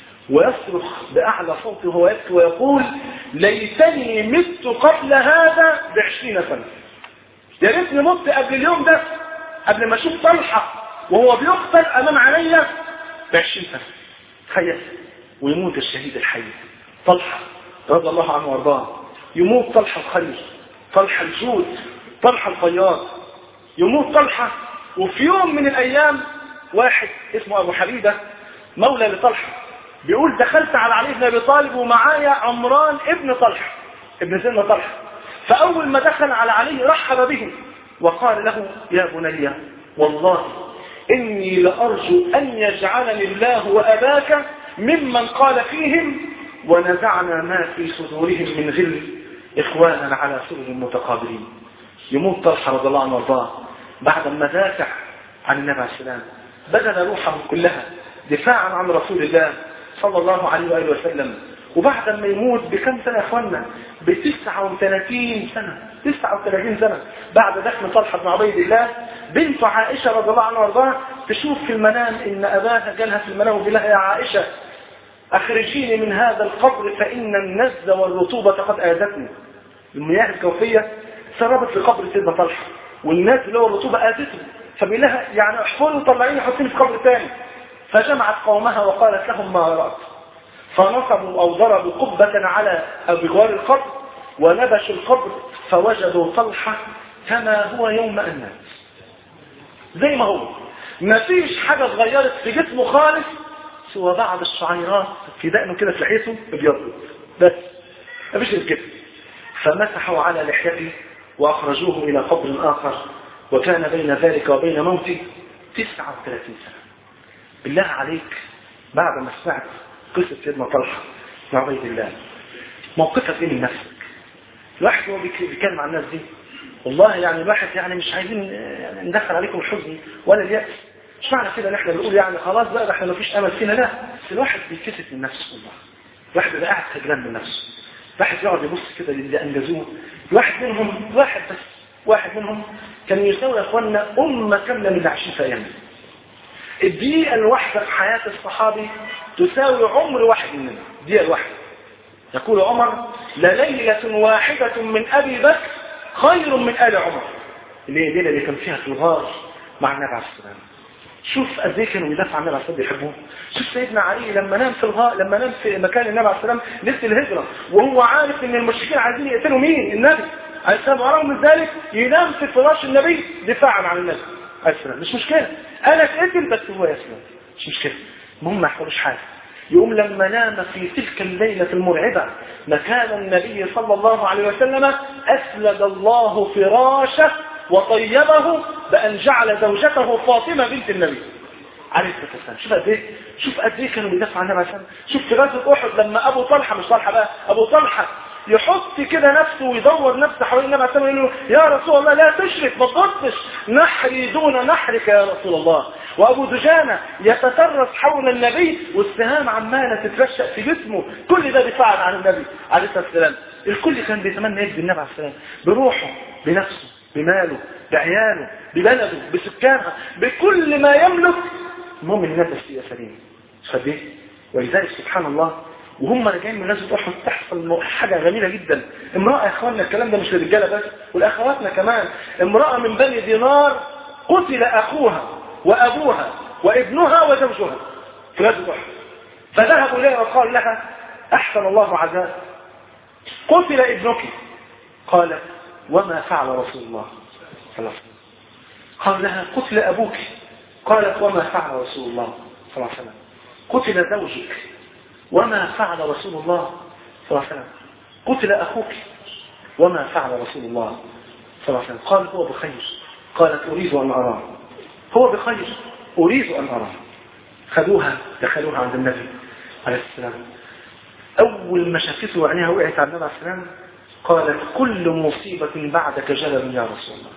ويصرخ بأعلى صوته وهو يبكي ويقول ليتني مت قبل هذا بعشرين سنة يا ريتني مت قبل اليوم ده قبل ما اشوف طلحة وهو بيقتل امام عينيا بعشرين سنة تخيل ويموت الشهيد الحي طلحة رضي الله عنه وارضاه يموت طلحة الخليل طلحة الجود طلحة الفياض يموت طلحة وفي يوم من الايام واحد اسمه ابو حبيبة مولى لطلحة بيقول دخلت على علي بن ابي طالب ومعايا عمران ابن طلحة ابن سيدنا طلحة فاول ما دخل على علي رحب به وقال له يا بني والله اني لارجو ان يجعلني الله واباك ممن قال فيهم ونزعنا ما في صدورهم من غل اخوانا على سرر متقابلين يموت طلحة رضي الله عنه وارضاه بعد ما دافع عن النبي عليه السلام بذل روحه كلها دفاعا عن رسول الله صلى الله عليه وآله وسلم وبعد ما يموت بكم سنة يا اخوانا ب 39 سنة 39 سنة بعد دفن طلحة بن عبيد الله بنت عائشة رضي الله عنها وارضاها تشوف في المنام ان اباها جالها في المنام وبيقول لها يا عائشة اخرجيني من هذا القبر فان النز والرطوبة قد اذتني المياه الجوفية سربت في قبر سيدنا طلحة والناس اللي هو الرطوبة اذته فبيقول لها يعني احفري وطلعيني حطيني في قبر ثاني فجمعت قومها وقالت لهم ما رأت فنصبوا أو ضربوا قبة على بجوار القبر ونبشوا القبر فوجدوا طلحة كما هو يوم أن مات زي ما هو ما فيش حاجة اتغيرت في جسمه خالص سوى بعض الشعيرات في دقنه كده في لحيته ابيض بس ما فيش كده فمسحوا على لحيته وأخرجوه إلى قبر آخر وكان بين ذلك وبين موته 39 سنة بالله عليك بعد ما سمعت قصة سيدنا طلحة بن عبيد الله موقفك ايه من نفسك الواحد هو بيتكلم عن الناس دي والله يعني الواحد يعني مش عايزين يعني ندخل عليكم الحزن ولا اليأس مش معنى كده ان احنا بنقول يعني خلاص بقى احنا مفيش امل فينا لا بس الواحد بيتكسف من نفسه والله الواحد بيبقى قاعد خجلان من نفسه الواحد يقعد يبص كده للي انجزوه الواحد منهم واحد بس واحد منهم كان يساوي يا اخوانا امه كامله من اللي عايشين في ايامنا الدقيقة الواحدة في حياة الصحابي تساوي عمر واحد مننا الدقيقة الواحدة يقول عمر لليلة واحدة من أبي بكر خير من آل عمر اللي هي الليلة اللي كان فيها في الغار مع النبي عليه السلام شوف قد ايه كانوا يدافعوا عن النبي عليه السلام يحبوه شوف سيدنا علي لما نام في الغار لما نام في مكان النبي عليه السلام ليله الهجره وهو عارف ان المشركين عايزين يقتلوا مين النبي عليه السلام ورغم ذلك ينام في فراش النبي دفاعا عن النبي عليه السلام مش مشكله انا اتقتل بس هو يسلم مش مشكله المهم ما يحصلوش حاجه يقوم لما نام في تلك الليلة المرعبة مكان النبي صلى الله عليه وسلم أسلد الله فراشه وطيبه بأن جعل زوجته فاطمة بنت النبي عليه الصلاة والسلام شوف قد ايه شوف قد ايه كانوا بيدافعوا عن النبي عليه الصلاة والسلام شوف في غزوة أحد لما أبو طلحة مش طلحة بقى أبو طلحة يحط كده نفسه ويدور نفسه حوالين النبي عليه الصلاة والسلام يقول له يا رسول الله لا تشرك ما تبطش نحري دون نحرك يا رسول الله وابو دجانة يتترس حول النبي والسهام عمالة تترشق في جسمه كل ده دفاعا عن النبي عليه الصلاة والسلام الكل كان بيتمنى يجزي النبي عليه الصلاة والسلام بروحه بنفسه بماله بعياله ببلده بسكانها بكل ما يملك المهم الناس فيه سليم فديه ولذلك سبحان الله وهم راجعين من غزوه احد تحصل حاجه جميله جدا امراه يا اخواننا الكلام ده مش للرجاله بس والاخواتنا كمان امراه من بني دينار قتل اخوها وابوها وابنها وزوجها في غزوه احد فذهبوا اليها وقال لها احسن الله عزاك قتل ابنك قالت وما فعل رسول الله صلى الله عليه وسلم قال لها قتل ابوك قالت وما فعل رسول الله صلى الله عليه وسلم قتل زوجك وما فعل رسول الله صلى الله عليه وسلم قتل أخوك وما فعل رسول الله صلى الله عليه وسلم قال هو بخير قالت أريد أن أراه هو بخير أريد أن أراه خذوها دخلوها عند النبي عليه السلام أول ما شافته وعينها وقعت على النبي عليه السلام قالت كل مصيبة بعدك جلب يا رسول الله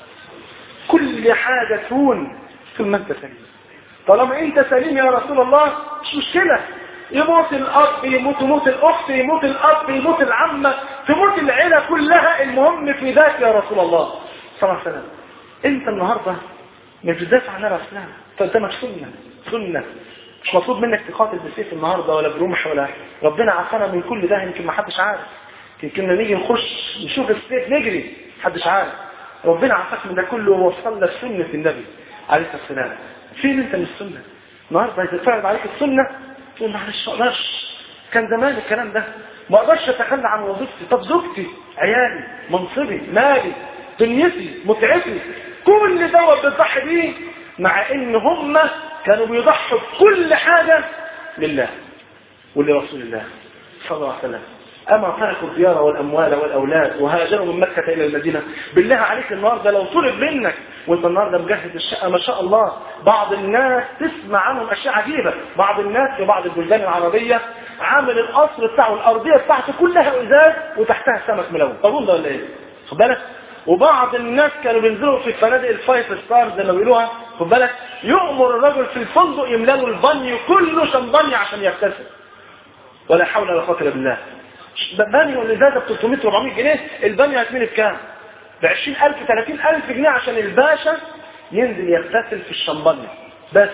كل حاجة تهون ثم أنت سليم طالما أنت سليم يا رسول الله مش مشكلة يموت الأب يموت يموت الأخت يموت الأب يموت العمة تموت العيلة كلها المهم في ذاك يا رسول الله صلى الله عليه وسلم أنت النهاردة مش بتدافع عن النبي عليه أنت قدامك سنة سنة مش مطلوب منك تقاتل بسيف النهاردة ولا برمح ولا ربنا عافانا من كل ده يمكن ما حدش عارف يمكن نيجي نخش نشوف السيف نجري محدش عارف ربنا عافاك من ده كله ووصل لك سنة النبي عليه الصلاة والسلام فين انت من السنة النهاردة يتفرض عليك السنة تقول معلش ما اقدرش كان زمان الكلام ده ما اقدرش اتخلى عن وظيفتي طب زوجتي عيالي منصبي مالي دنيتي متعتي كل دوت بتضحي بيه مع ان هم كانوا بيضحوا بكل حاجة لله ولرسول الله صلى الله عليه وسلم أما تركوا الديار والأموال والأولاد وهاجروا من مكة إلى المدينة بالله عليك النهاردة لو طلب منك وانت النهاردة مجهز الشقة ما شاء الله بعض الناس تسمع عنهم أشياء عجيبة بعض الناس في بعض البلدان العربية عامل القصر بتاعه الأرضية بتاعته كلها إزاز وتحتها سمك ملون طبون ده ولا إيه؟ خد بالك وبعض الناس كانوا بينزلوا في فنادق الفايف ستار زي ما بيقولوها خد بالك يؤمر الرجل في الفندق يملى له البانيو كله شمبانيا عشان يغتسل ولا حول ولا قوه الا بالله بانيو الازازه ب 300 400 جنيه البانيو هتملي بكام؟ ب 20000 30000 جنيه عشان الباشا ينزل يغتسل في الشمبانيا بس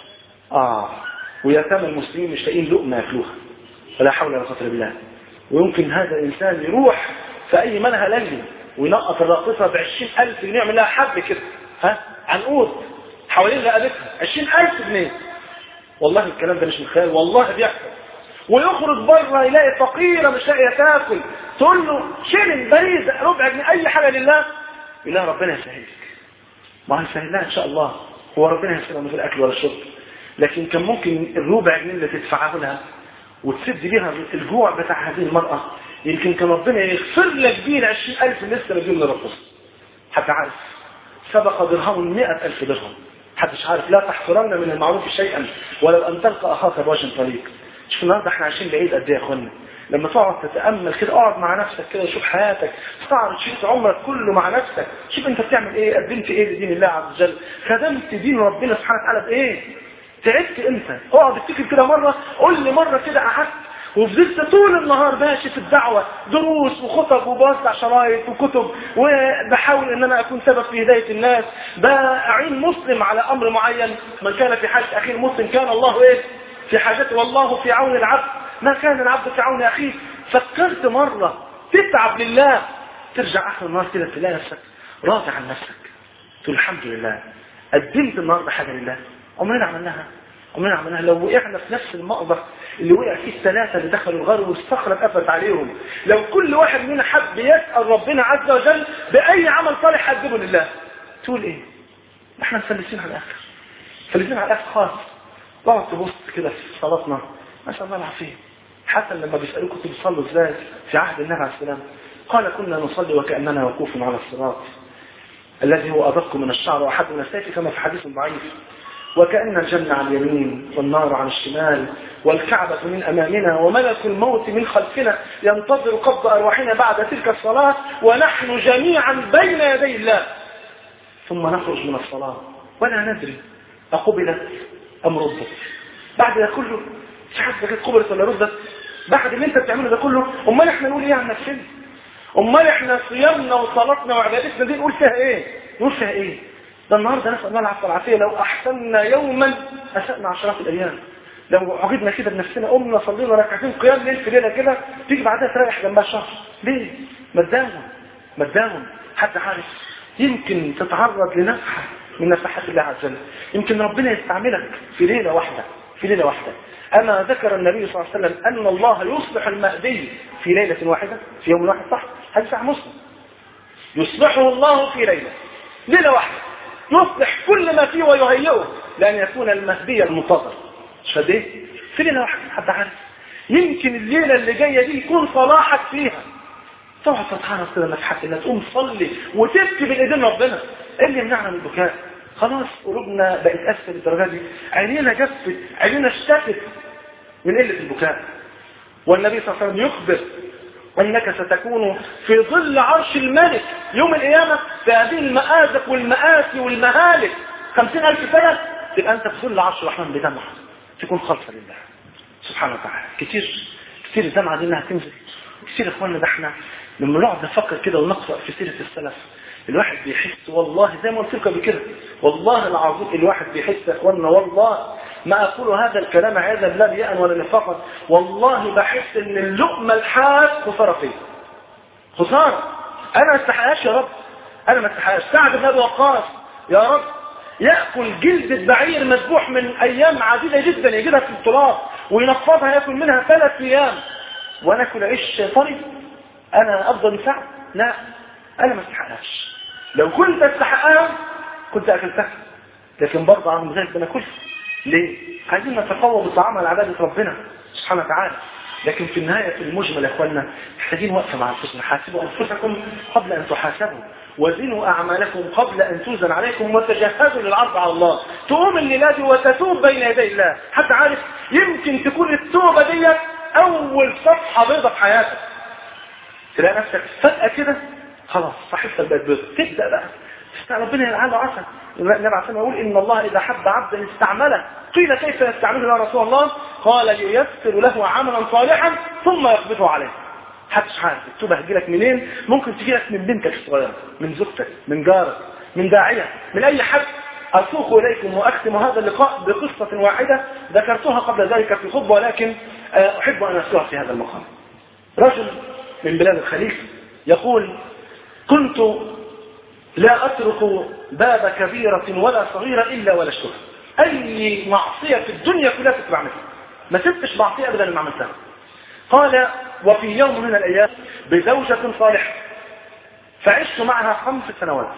اه ويتامى المسلمين مش لاقيين لقمه ياكلوها ولا حول ولا قوه الا بالله ويمكن هذا الانسان يروح في اي منهى لنجي وينقط الراقصه ب 20000 جنيه يعمل لها حب كده ها عنقود حوالين رقبتها 20000 جنيه والله الكلام ده مش من خيال والله بيحصل ويخرج بره يلاقي فقيره مش لاقيه تاكل تقول له شيلن بريد ربع جنيه اي حاجه لله يقول لها ربنا يسهلك ما هيسهل لها ان شاء الله هو ربنا يسهل في الاكل ولا الشرب لكن كان ممكن الربع جنيه اللي تدفعه لها وتسد بيها الجوع بتاع هذه المرأة يمكن كان ربنا يغفر لك بيه ال 20000 اللي لسه مديون لرقص حتى عارف سبق درهم 100000 درهم محدش عارف لا تحقرن من المعروف شيئا ولو ان تلقى اخاك بوجه طريق شوف النهارده احنا عايشين بعيد قد ايه يا اخوانا لما تقعد تتامل كده اقعد مع نفسك كده وشوف حياتك استعرض شوف عمرك كله مع نفسك شوف انت بتعمل ايه قدمت ايه لدين الله عز وجل خدمت دين ربنا سبحانه وتعالى بايه تعبت امتى اقعد افتكر كده مره قول لي مره كده قعدت وفضلت طول النهار ماشي في الدعوة دروس وخطب وبوزع شرايط وكتب وبحاول ان انا اكون سبب في هداية الناس باعين مسلم على امر معين من كان في حاجة اخيه المسلم كان الله ايه في حاجته والله في عون العبد ما كان العبد في عون اخيه فكرت مرة تتعب لله ترجع اخر النهار كده تلاقي نفسك راضي عن نفسك تقول الحمد لله قدمت النهارده حاجة لله عمرنا عملناها عمرنا عملناها لو وقعنا في نفس المأزق اللي وقع فيه الثلاثة اللي دخلوا الغار والصخرة اتقفلت عليهم لو كل واحد منا حب يسأل ربنا عز وجل بأي عمل صالح قدمه لله تقول ايه احنا مفلسين على الآخر مفلسين على الآخر خالص تقعد تبص كده في صلاتنا ما شاء الله العافية حتى لما بيسألوك كنتوا بتصلوا ازاي في عهد النبي عليه السلام قال كنا نصلي وكأننا وقوف على الصراط الذي هو أدق من الشعر وأحد من السيف كما في حديث ضعيف وكأن الجنة على اليمين والنار على الشمال والكعبة من أمامنا وملك الموت من خلفنا ينتظر قبض أرواحنا بعد تلك الصلاة ونحن جميعا بين يدي الله ثم نخرج من الصلاة ولا ندري أقبلت أم ردت بعد ده كله مش عارف كانت قبلت ولا ردت بعد اللي انت بتعمله ده كله امال احنا نقول ايه عن نفسنا امال احنا صيامنا وصلاتنا وعبادتنا دي نقول فيها ايه نقول فيها ايه ده النهارده نسال الله العفو والعافيه لو احسننا يوما اسانا عشرات الايام لو عقدنا كده بنفسنا قمنا صلينا ركعتين قيام ليل في ليله كده تيجي بعدها تريح جنبها شهر ليه؟ ما تداوم ما تداوم حد عارف يمكن تتعرض لنفحه من نفحات الله عز وجل يمكن ربنا يستعملك في ليله واحده في ليله واحده أما ذكر النبي صلى الله عليه وسلم أن الله يصلح المهدي في ليلة واحدة في يوم واحد صح حديث عن مسلم يصلحه الله في ليلة ليلة واحدة يصلح كل ما فيه ويهيئه لأن يكون المهدي المنتظر مش قد ايه في ليله واحده حد عارف يمكن الليله اللي جايه دي يكون صلاحك فيها تقعد تتحرك كده انك حتى لا تقوم تصلي وتبكي بين ايدين ربنا ايه اللي يمنعنا من البكاء خلاص قلوبنا بقت اسفل الدرجه دي عينينا جفت عينينا اشتكت من قله البكاء والنبي صلى الله عليه وسلم يخبر انك ستكون في ظل عرش الملك يوم القيامه في هذه المآزق والمآسي والمهالك خمسين ألف سنة تبقى أنت في ظل عرش الرحمن بدمع تكون خالصة لله سبحانه وتعالى كتير كتير الدمعة دي انها تنزل كتير يا اخوانا ده احنا لما نقعد نفكر كده ونقرأ في سيرة السلف الواحد بيحس والله زي ما قلت لكم قبل كده والله العظيم الواحد بيحس يا اخوانا والله ما اقول هذا الكلام عياذا لا رياء ولا نفاقا والله بحس ان اللقمه الحاد خساره فيا خساره انا ما استحقهاش يا رب انا ما استحقهاش سعد بن ابي وقاص يا رب ياكل جلد بعير مذبوح من ايام عديده جدا يجدها في التراب وينفضها ياكل منها ثلاث ايام وانا اكل عيش طري انا افضل من سعد لا انا ما استحقهاش لو كنت استحقها كنت اكلتها لكن برضه رغم ذلك بناكلها ليه؟ عايزين نتقوى بالطعام على عباده ربنا سبحانه وتعالى لكن في النهاية في المجمل يا اخوانا محتاجين وقفة مع انفسنا حاسبوا انفسكم قبل ان تحاسبوا وزنوا اعمالكم قبل ان توزن عليكم وتجهزوا للعرض على الله تقوم الليلة دي وتتوب بين يدي الله حتى عارف يمكن تكون التوبة دي اول صفحة بيضة في حياتك تلاقي نفسك فجأة كده خلاص صحيفتك بقت بيضة تبدأ بقى ربنا يلعن عسى النبي عليه يقول ان الله اذا حب عبدا استعمله قيل كيف يستعمله يا رسول الله قال لييسر له عملا صالحا ثم يقبضه عليه محدش عارف التوبه هتجيلك منين ممكن تجيلك من بنتك الصغيره من زوجتك من جارك من داعيه من اي حد اسوق اليكم واختم هذا اللقاء بقصه واحده ذكرتها قبل ذلك في خطبه ولكن احب ان اذكرها في هذا المقام رجل من بلاد الخليج يقول كنت لا أترك باب كبيرة ولا صغيرة إلا ولشتها أي معصية في الدنيا كلها كنت بعملها ما سبتش معصية أبدا ما عملتها قال وفي يوم من الأيام بزوجة صالحة فعشت معها خمس سنوات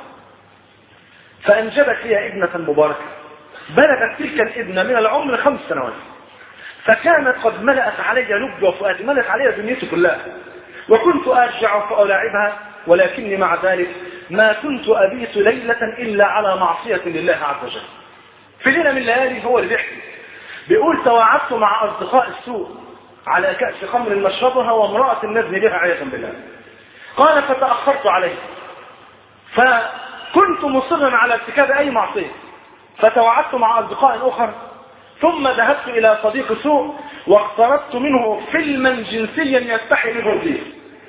فأنجبت لي ابنة مباركة بلغت تلك الابنة من العمر خمس سنوات فكانت قد ملأت علي لبي وفؤادي ملأت علي دنيتي كلها وكنت أرجع فألاعبها ولكني مع ذلك ما كنت أبيت ليلة إلا على معصية لله عز وجل في ليلة من الليالي هو اللي بيحكي بيقول تواعدت مع أصدقاء السوء على كأس خمر نشربها وامرأة نزني بها عياذا بالله قال فتأخرت عليه فكنت مصرا على ارتكاب أي معصية فتوعدت مع أصدقاء أخر ثم ذهبت إلى صديق سوء واقتربت منه فيلما جنسيا يستحي منه الجيل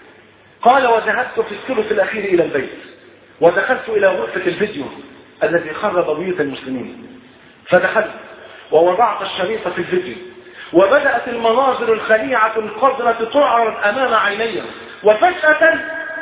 قال وذهبت في الثلث الأخير إلى البيت ودخلت إلى غرفة الفيديو الذي خرب بيوت المسلمين فدخلت ووضعت الشريط في الفيديو وبدأت المناظر الخليعة القذرة تعرض أمام عيني وفجأة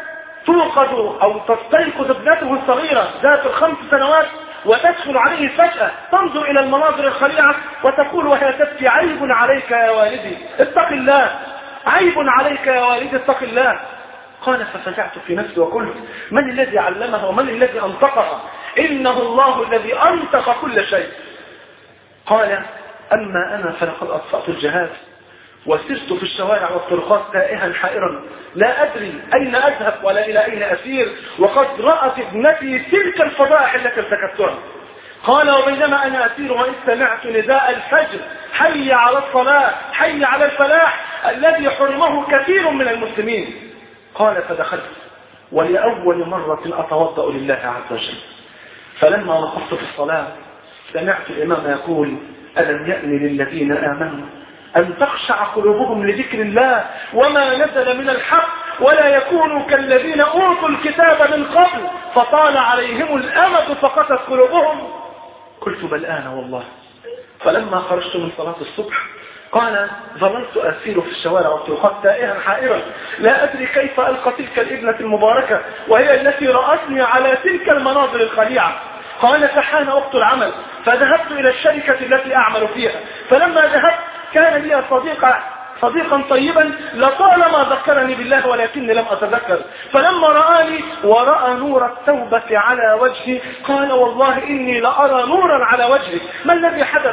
توقظ أو تستيقظ ابنته الصغيرة ذات الخمس سنوات وتدخل عليه فجأة تنظر إلى المناظر الخليعة وتقول وهي تبكي عيب عليك يا والدي اتق الله عيب عليك يا والدي اتق الله قال ففزعت في نفسي وقلت من الذي علمها ومن الذي أنطقها إنه الله الذي أنطق كل شيء قال أما أنا فلقد أطفأت الجهاز وسرت في الشوارع والطرقات تائها حائرا لا أدري أين أذهب ولا إلى أين أسير وقد رأت ابنتي تلك الفضائح التي ارتكبتها قال وبينما أنا أسير وإذ سمعت نداء الفجر حي على الصلاة حي على الفلاح الذي حرمه كثير من المسلمين قال فدخلت ولأول مرة أتوضأ لله عز وجل فلما وقفت في الصلاة سمعت الإمام يقول ألم يأن للذين آمنوا أن تخشع قلوبهم لذكر الله وما نزل من الحق ولا يكونوا كالذين أوتوا الكتاب من قبل فطال عليهم الأمد فقست قلوبهم قلت بل آن والله فلما خرجت من صلاة الصبح قال ظللت أسير في الشوارع والطرقات تائها حائرا لا أدري كيف ألقى تلك الابنة المباركة وهي التي رأتني على تلك المناظر الخليعة قال فحان وقت العمل فذهبت إلى الشركة التي أعمل فيها فلما ذهبت كان لي صديقا صديقا طيبا لطالما ذكرني بالله ولكني لم أتذكر فلما رآني ورأى نور التوبة على وجهي قال والله إني لأرى نورا على وجهي ما الذي حدث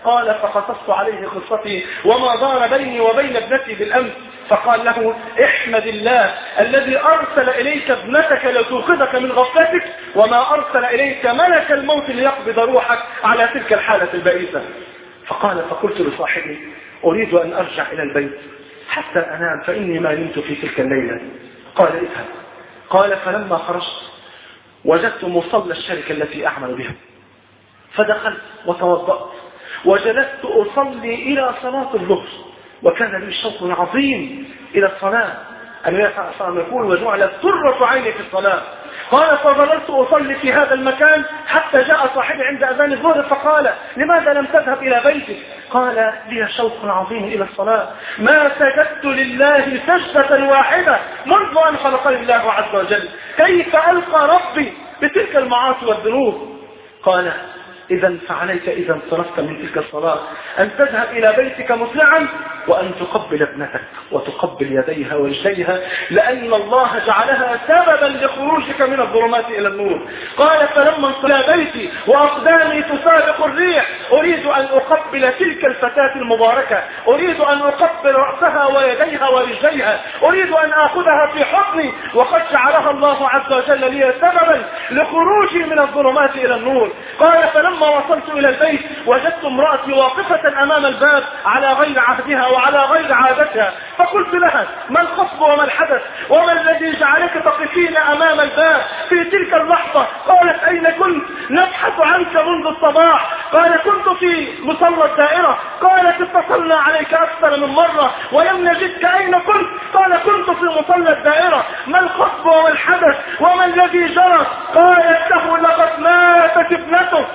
قال فقصصت عليه قصتي وما دار بيني وبين ابنتي بالأمس فقال له احمد الله الذي أرسل إليك ابنتك لتوقظك من غفلتك وما أرسل إليك ملك الموت ليقبض روحك على تلك الحالة البئيسة فقال فقلت لصاحبي أريد أن أرجع إلى البيت حتى أنام فإني ما نمت في تلك الليلة قال اذهب قال فلما خرجت وجدت مصلى الشركة التي أعمل بها فدخلت وتوضأت وجلست أصلي إلى صلاة الظهر وكان لي شوق عظيم إلى الصلاة النبي صلى الله عليه وسلم يقول وجعلت سرة عيني في الصلاة قال فظللت أصلي في هذا المكان حتى جاء صاحبي عند أذان الظهر فقال لماذا لم تذهب إلى بيتك قال لي شوق عظيم إلى الصلاة ما سجدت لله سجدة واحدة منذ أن خلقني الله عز وجل كيف ألقى ربي بتلك المعاصي والذنوب قال إذا فعليك إذا انصرفت من تلك الصلاة أن تذهب إلى بيتك مسرعا وأن تقبل ابنتك وتقبل يديها ورجليها لأن الله جعلها سببا لخروجك من الظلمات إلى النور قال فلما انصرف بيتي وأقدامي تسابق الريح أريد أن أقبل تلك الفتاة المباركة أريد أن أقبل رأسها ويديها ورجليها أريد أن آخذها في حضني وقد جعلها الله عز وجل لي سببا لخروجي من الظلمات إلى النور قال فلما لما وصلت إلى البيت وجدت امرأتي واقفة أمام الباب على غير عهدها وعلى غير عادتها فقلت لها ما الخصب وما الحدث وما الذي جعلك تقفين أمام الباب في تلك اللحظة قالت أين كنت نبحث عنك منذ الصباح قال كنت في مصلى الدائرة قالت اتصلنا عليك أكثر من مرة ولم نجدك أين كنت قال كنت في مصلى الدائرة ما الخصب وما الحدث وما الذي جرى قالت له لقد ماتت ابنته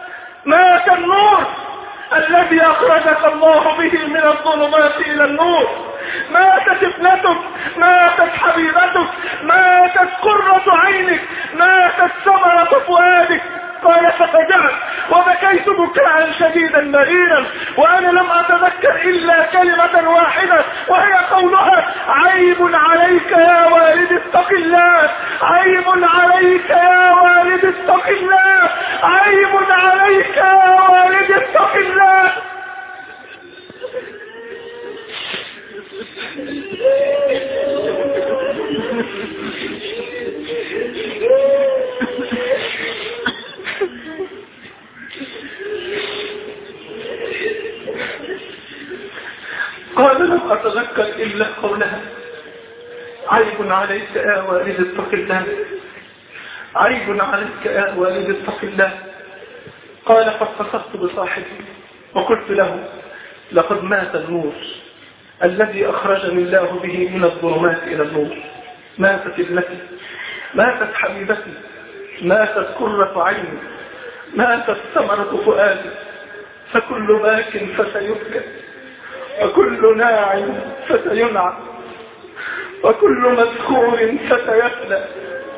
مات النور الذي أخرجك الله به من الظلمات إلى النور ماتت ابنتك ماتت حبيبتك ماتت قرة عينك ماتت ثمرة فؤادك قال ففجعت وبكيت بكاء شديدا مريرا وانا لم اتذكر الا كلمة واحدة وهي قولها عيب عليك يا والد اتق الله عيب عليك يا والد اتق الله عيب عليك يا والد اتق الله قال لم أتذكر إلا قولها عيب عليك يا والد اتق الله عيب عليك يا والد اتق الله قال فاتصلت بصاحبي وقلت له لقد مات النور الذي أخرجني الله به من الظلمات إلى النور ماتت ابنتي ماتت حبيبتي ماتت كرة عيني ماتت ثمرة فؤادي فكل باك فسيبكى وكل ناع فسينعى وكل مذكور فسيفنى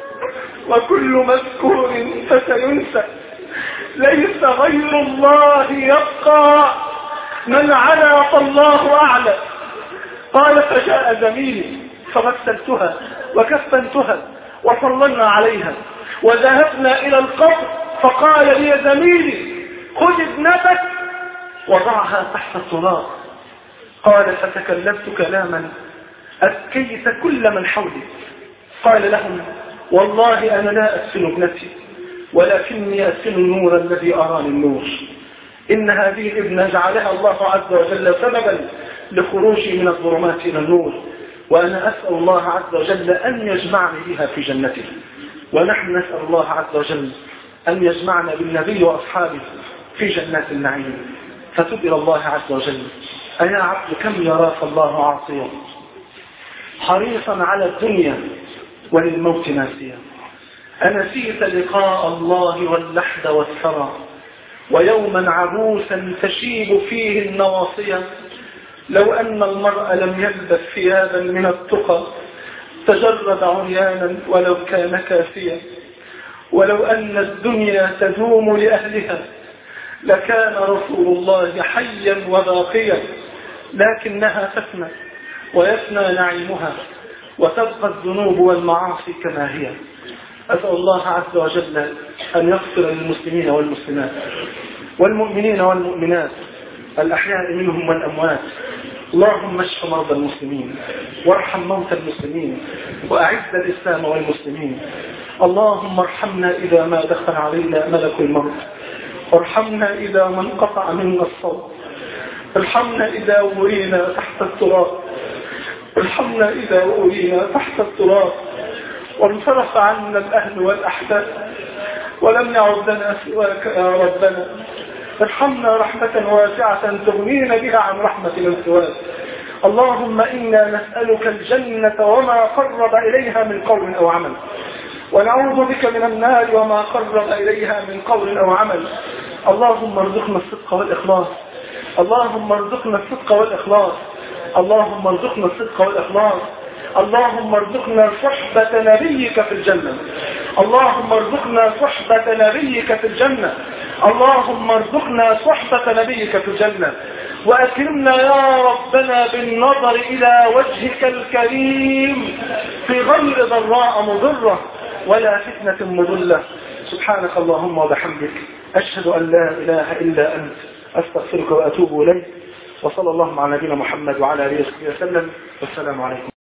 وكل مذكور فسينسى ليس غير الله يبقى من علا فالله أعلى قال فجاء زميلي فغسلتها وكفنتها وصلنا عليها وذهبنا إلى القبر فقال لي زميلي خذ ابنتك وضعها تحت التراب قال فتكلمت كلاما أبكيت كل من حولي قال لهم والله أنا لا أسفن ابنتي ولكني أسفن النور الذي أراني النور إن هذه الابنة جعلها الله عز وجل سببا لخروجي من الظلمات إلى النور وأنا أسأل الله عز وجل أن يجمعني بها في جنته ونحن نسأل الله عز وجل أن يجمعنا بالنبي وأصحابه في جنات النعيم فتب إلى الله عز وجل أيا عبد كم يراك الله عاصيا حريصا على الدنيا وللموت ناسيا أنسيت لقاء الله واللحد والثرى ويوما عبوسا تشيب فيه النواصية لو أن المرء لم يلبس ثيابا من التقى تجرد عريانا ولو كان كافيا ولو أن الدنيا تدوم لأهلها لكان رسول الله حيا وباقيا لكنها تفنى ويفنى نعيمها وتبقى الذنوب والمعاصي كما هي أسأل الله عز وجل أن يغفر للمسلمين والمسلمات والمؤمنين والمؤمنات الأحياء منهم والأموات اللهم اشف مرضى المسلمين وارحم موتى المسلمين وأعز الإسلام والمسلمين اللهم ارحمنا إذا ما دخل علينا ملك الموت وارحمنا إذا ما انقطع منا الصوت ارحمنا إذا ورينا تحت التراب ارحمنا إذا ورينا تحت التراب وانصرف عنا الأهل والأحباب ولم يعد لنا سواك يا ربنا ارحمنا رحمة واسعة تغنينا بها عن رحمة من سواك اللهم إنا نسألك الجنة وما قرب إليها من قول أو عمل ونعوذ بك من النار وما قرب إليها من قول أو عمل اللهم ارزقنا الصدق والإخلاص اللهم ارزقنا الصدق والإخلاص اللهم ارزقنا الصدق والإخلاص اللهم ارزقنا صحبة نبيك في الجنة اللهم ارزقنا صحبة نبيك في الجنة اللهم ارزقنا صحبة نبيك في الجنة وأكرمنا يا ربنا بالنظر إلى وجهك الكريم في غير ضراء مضرة ولا فتنة مضلة سبحانك اللهم وبحمدك أشهد أن لا إله إلا أنت أستغفرك وأتوب إليك وصلى الله على نبينا محمد وعلى آله وصحبه وسلم والسلام عليكم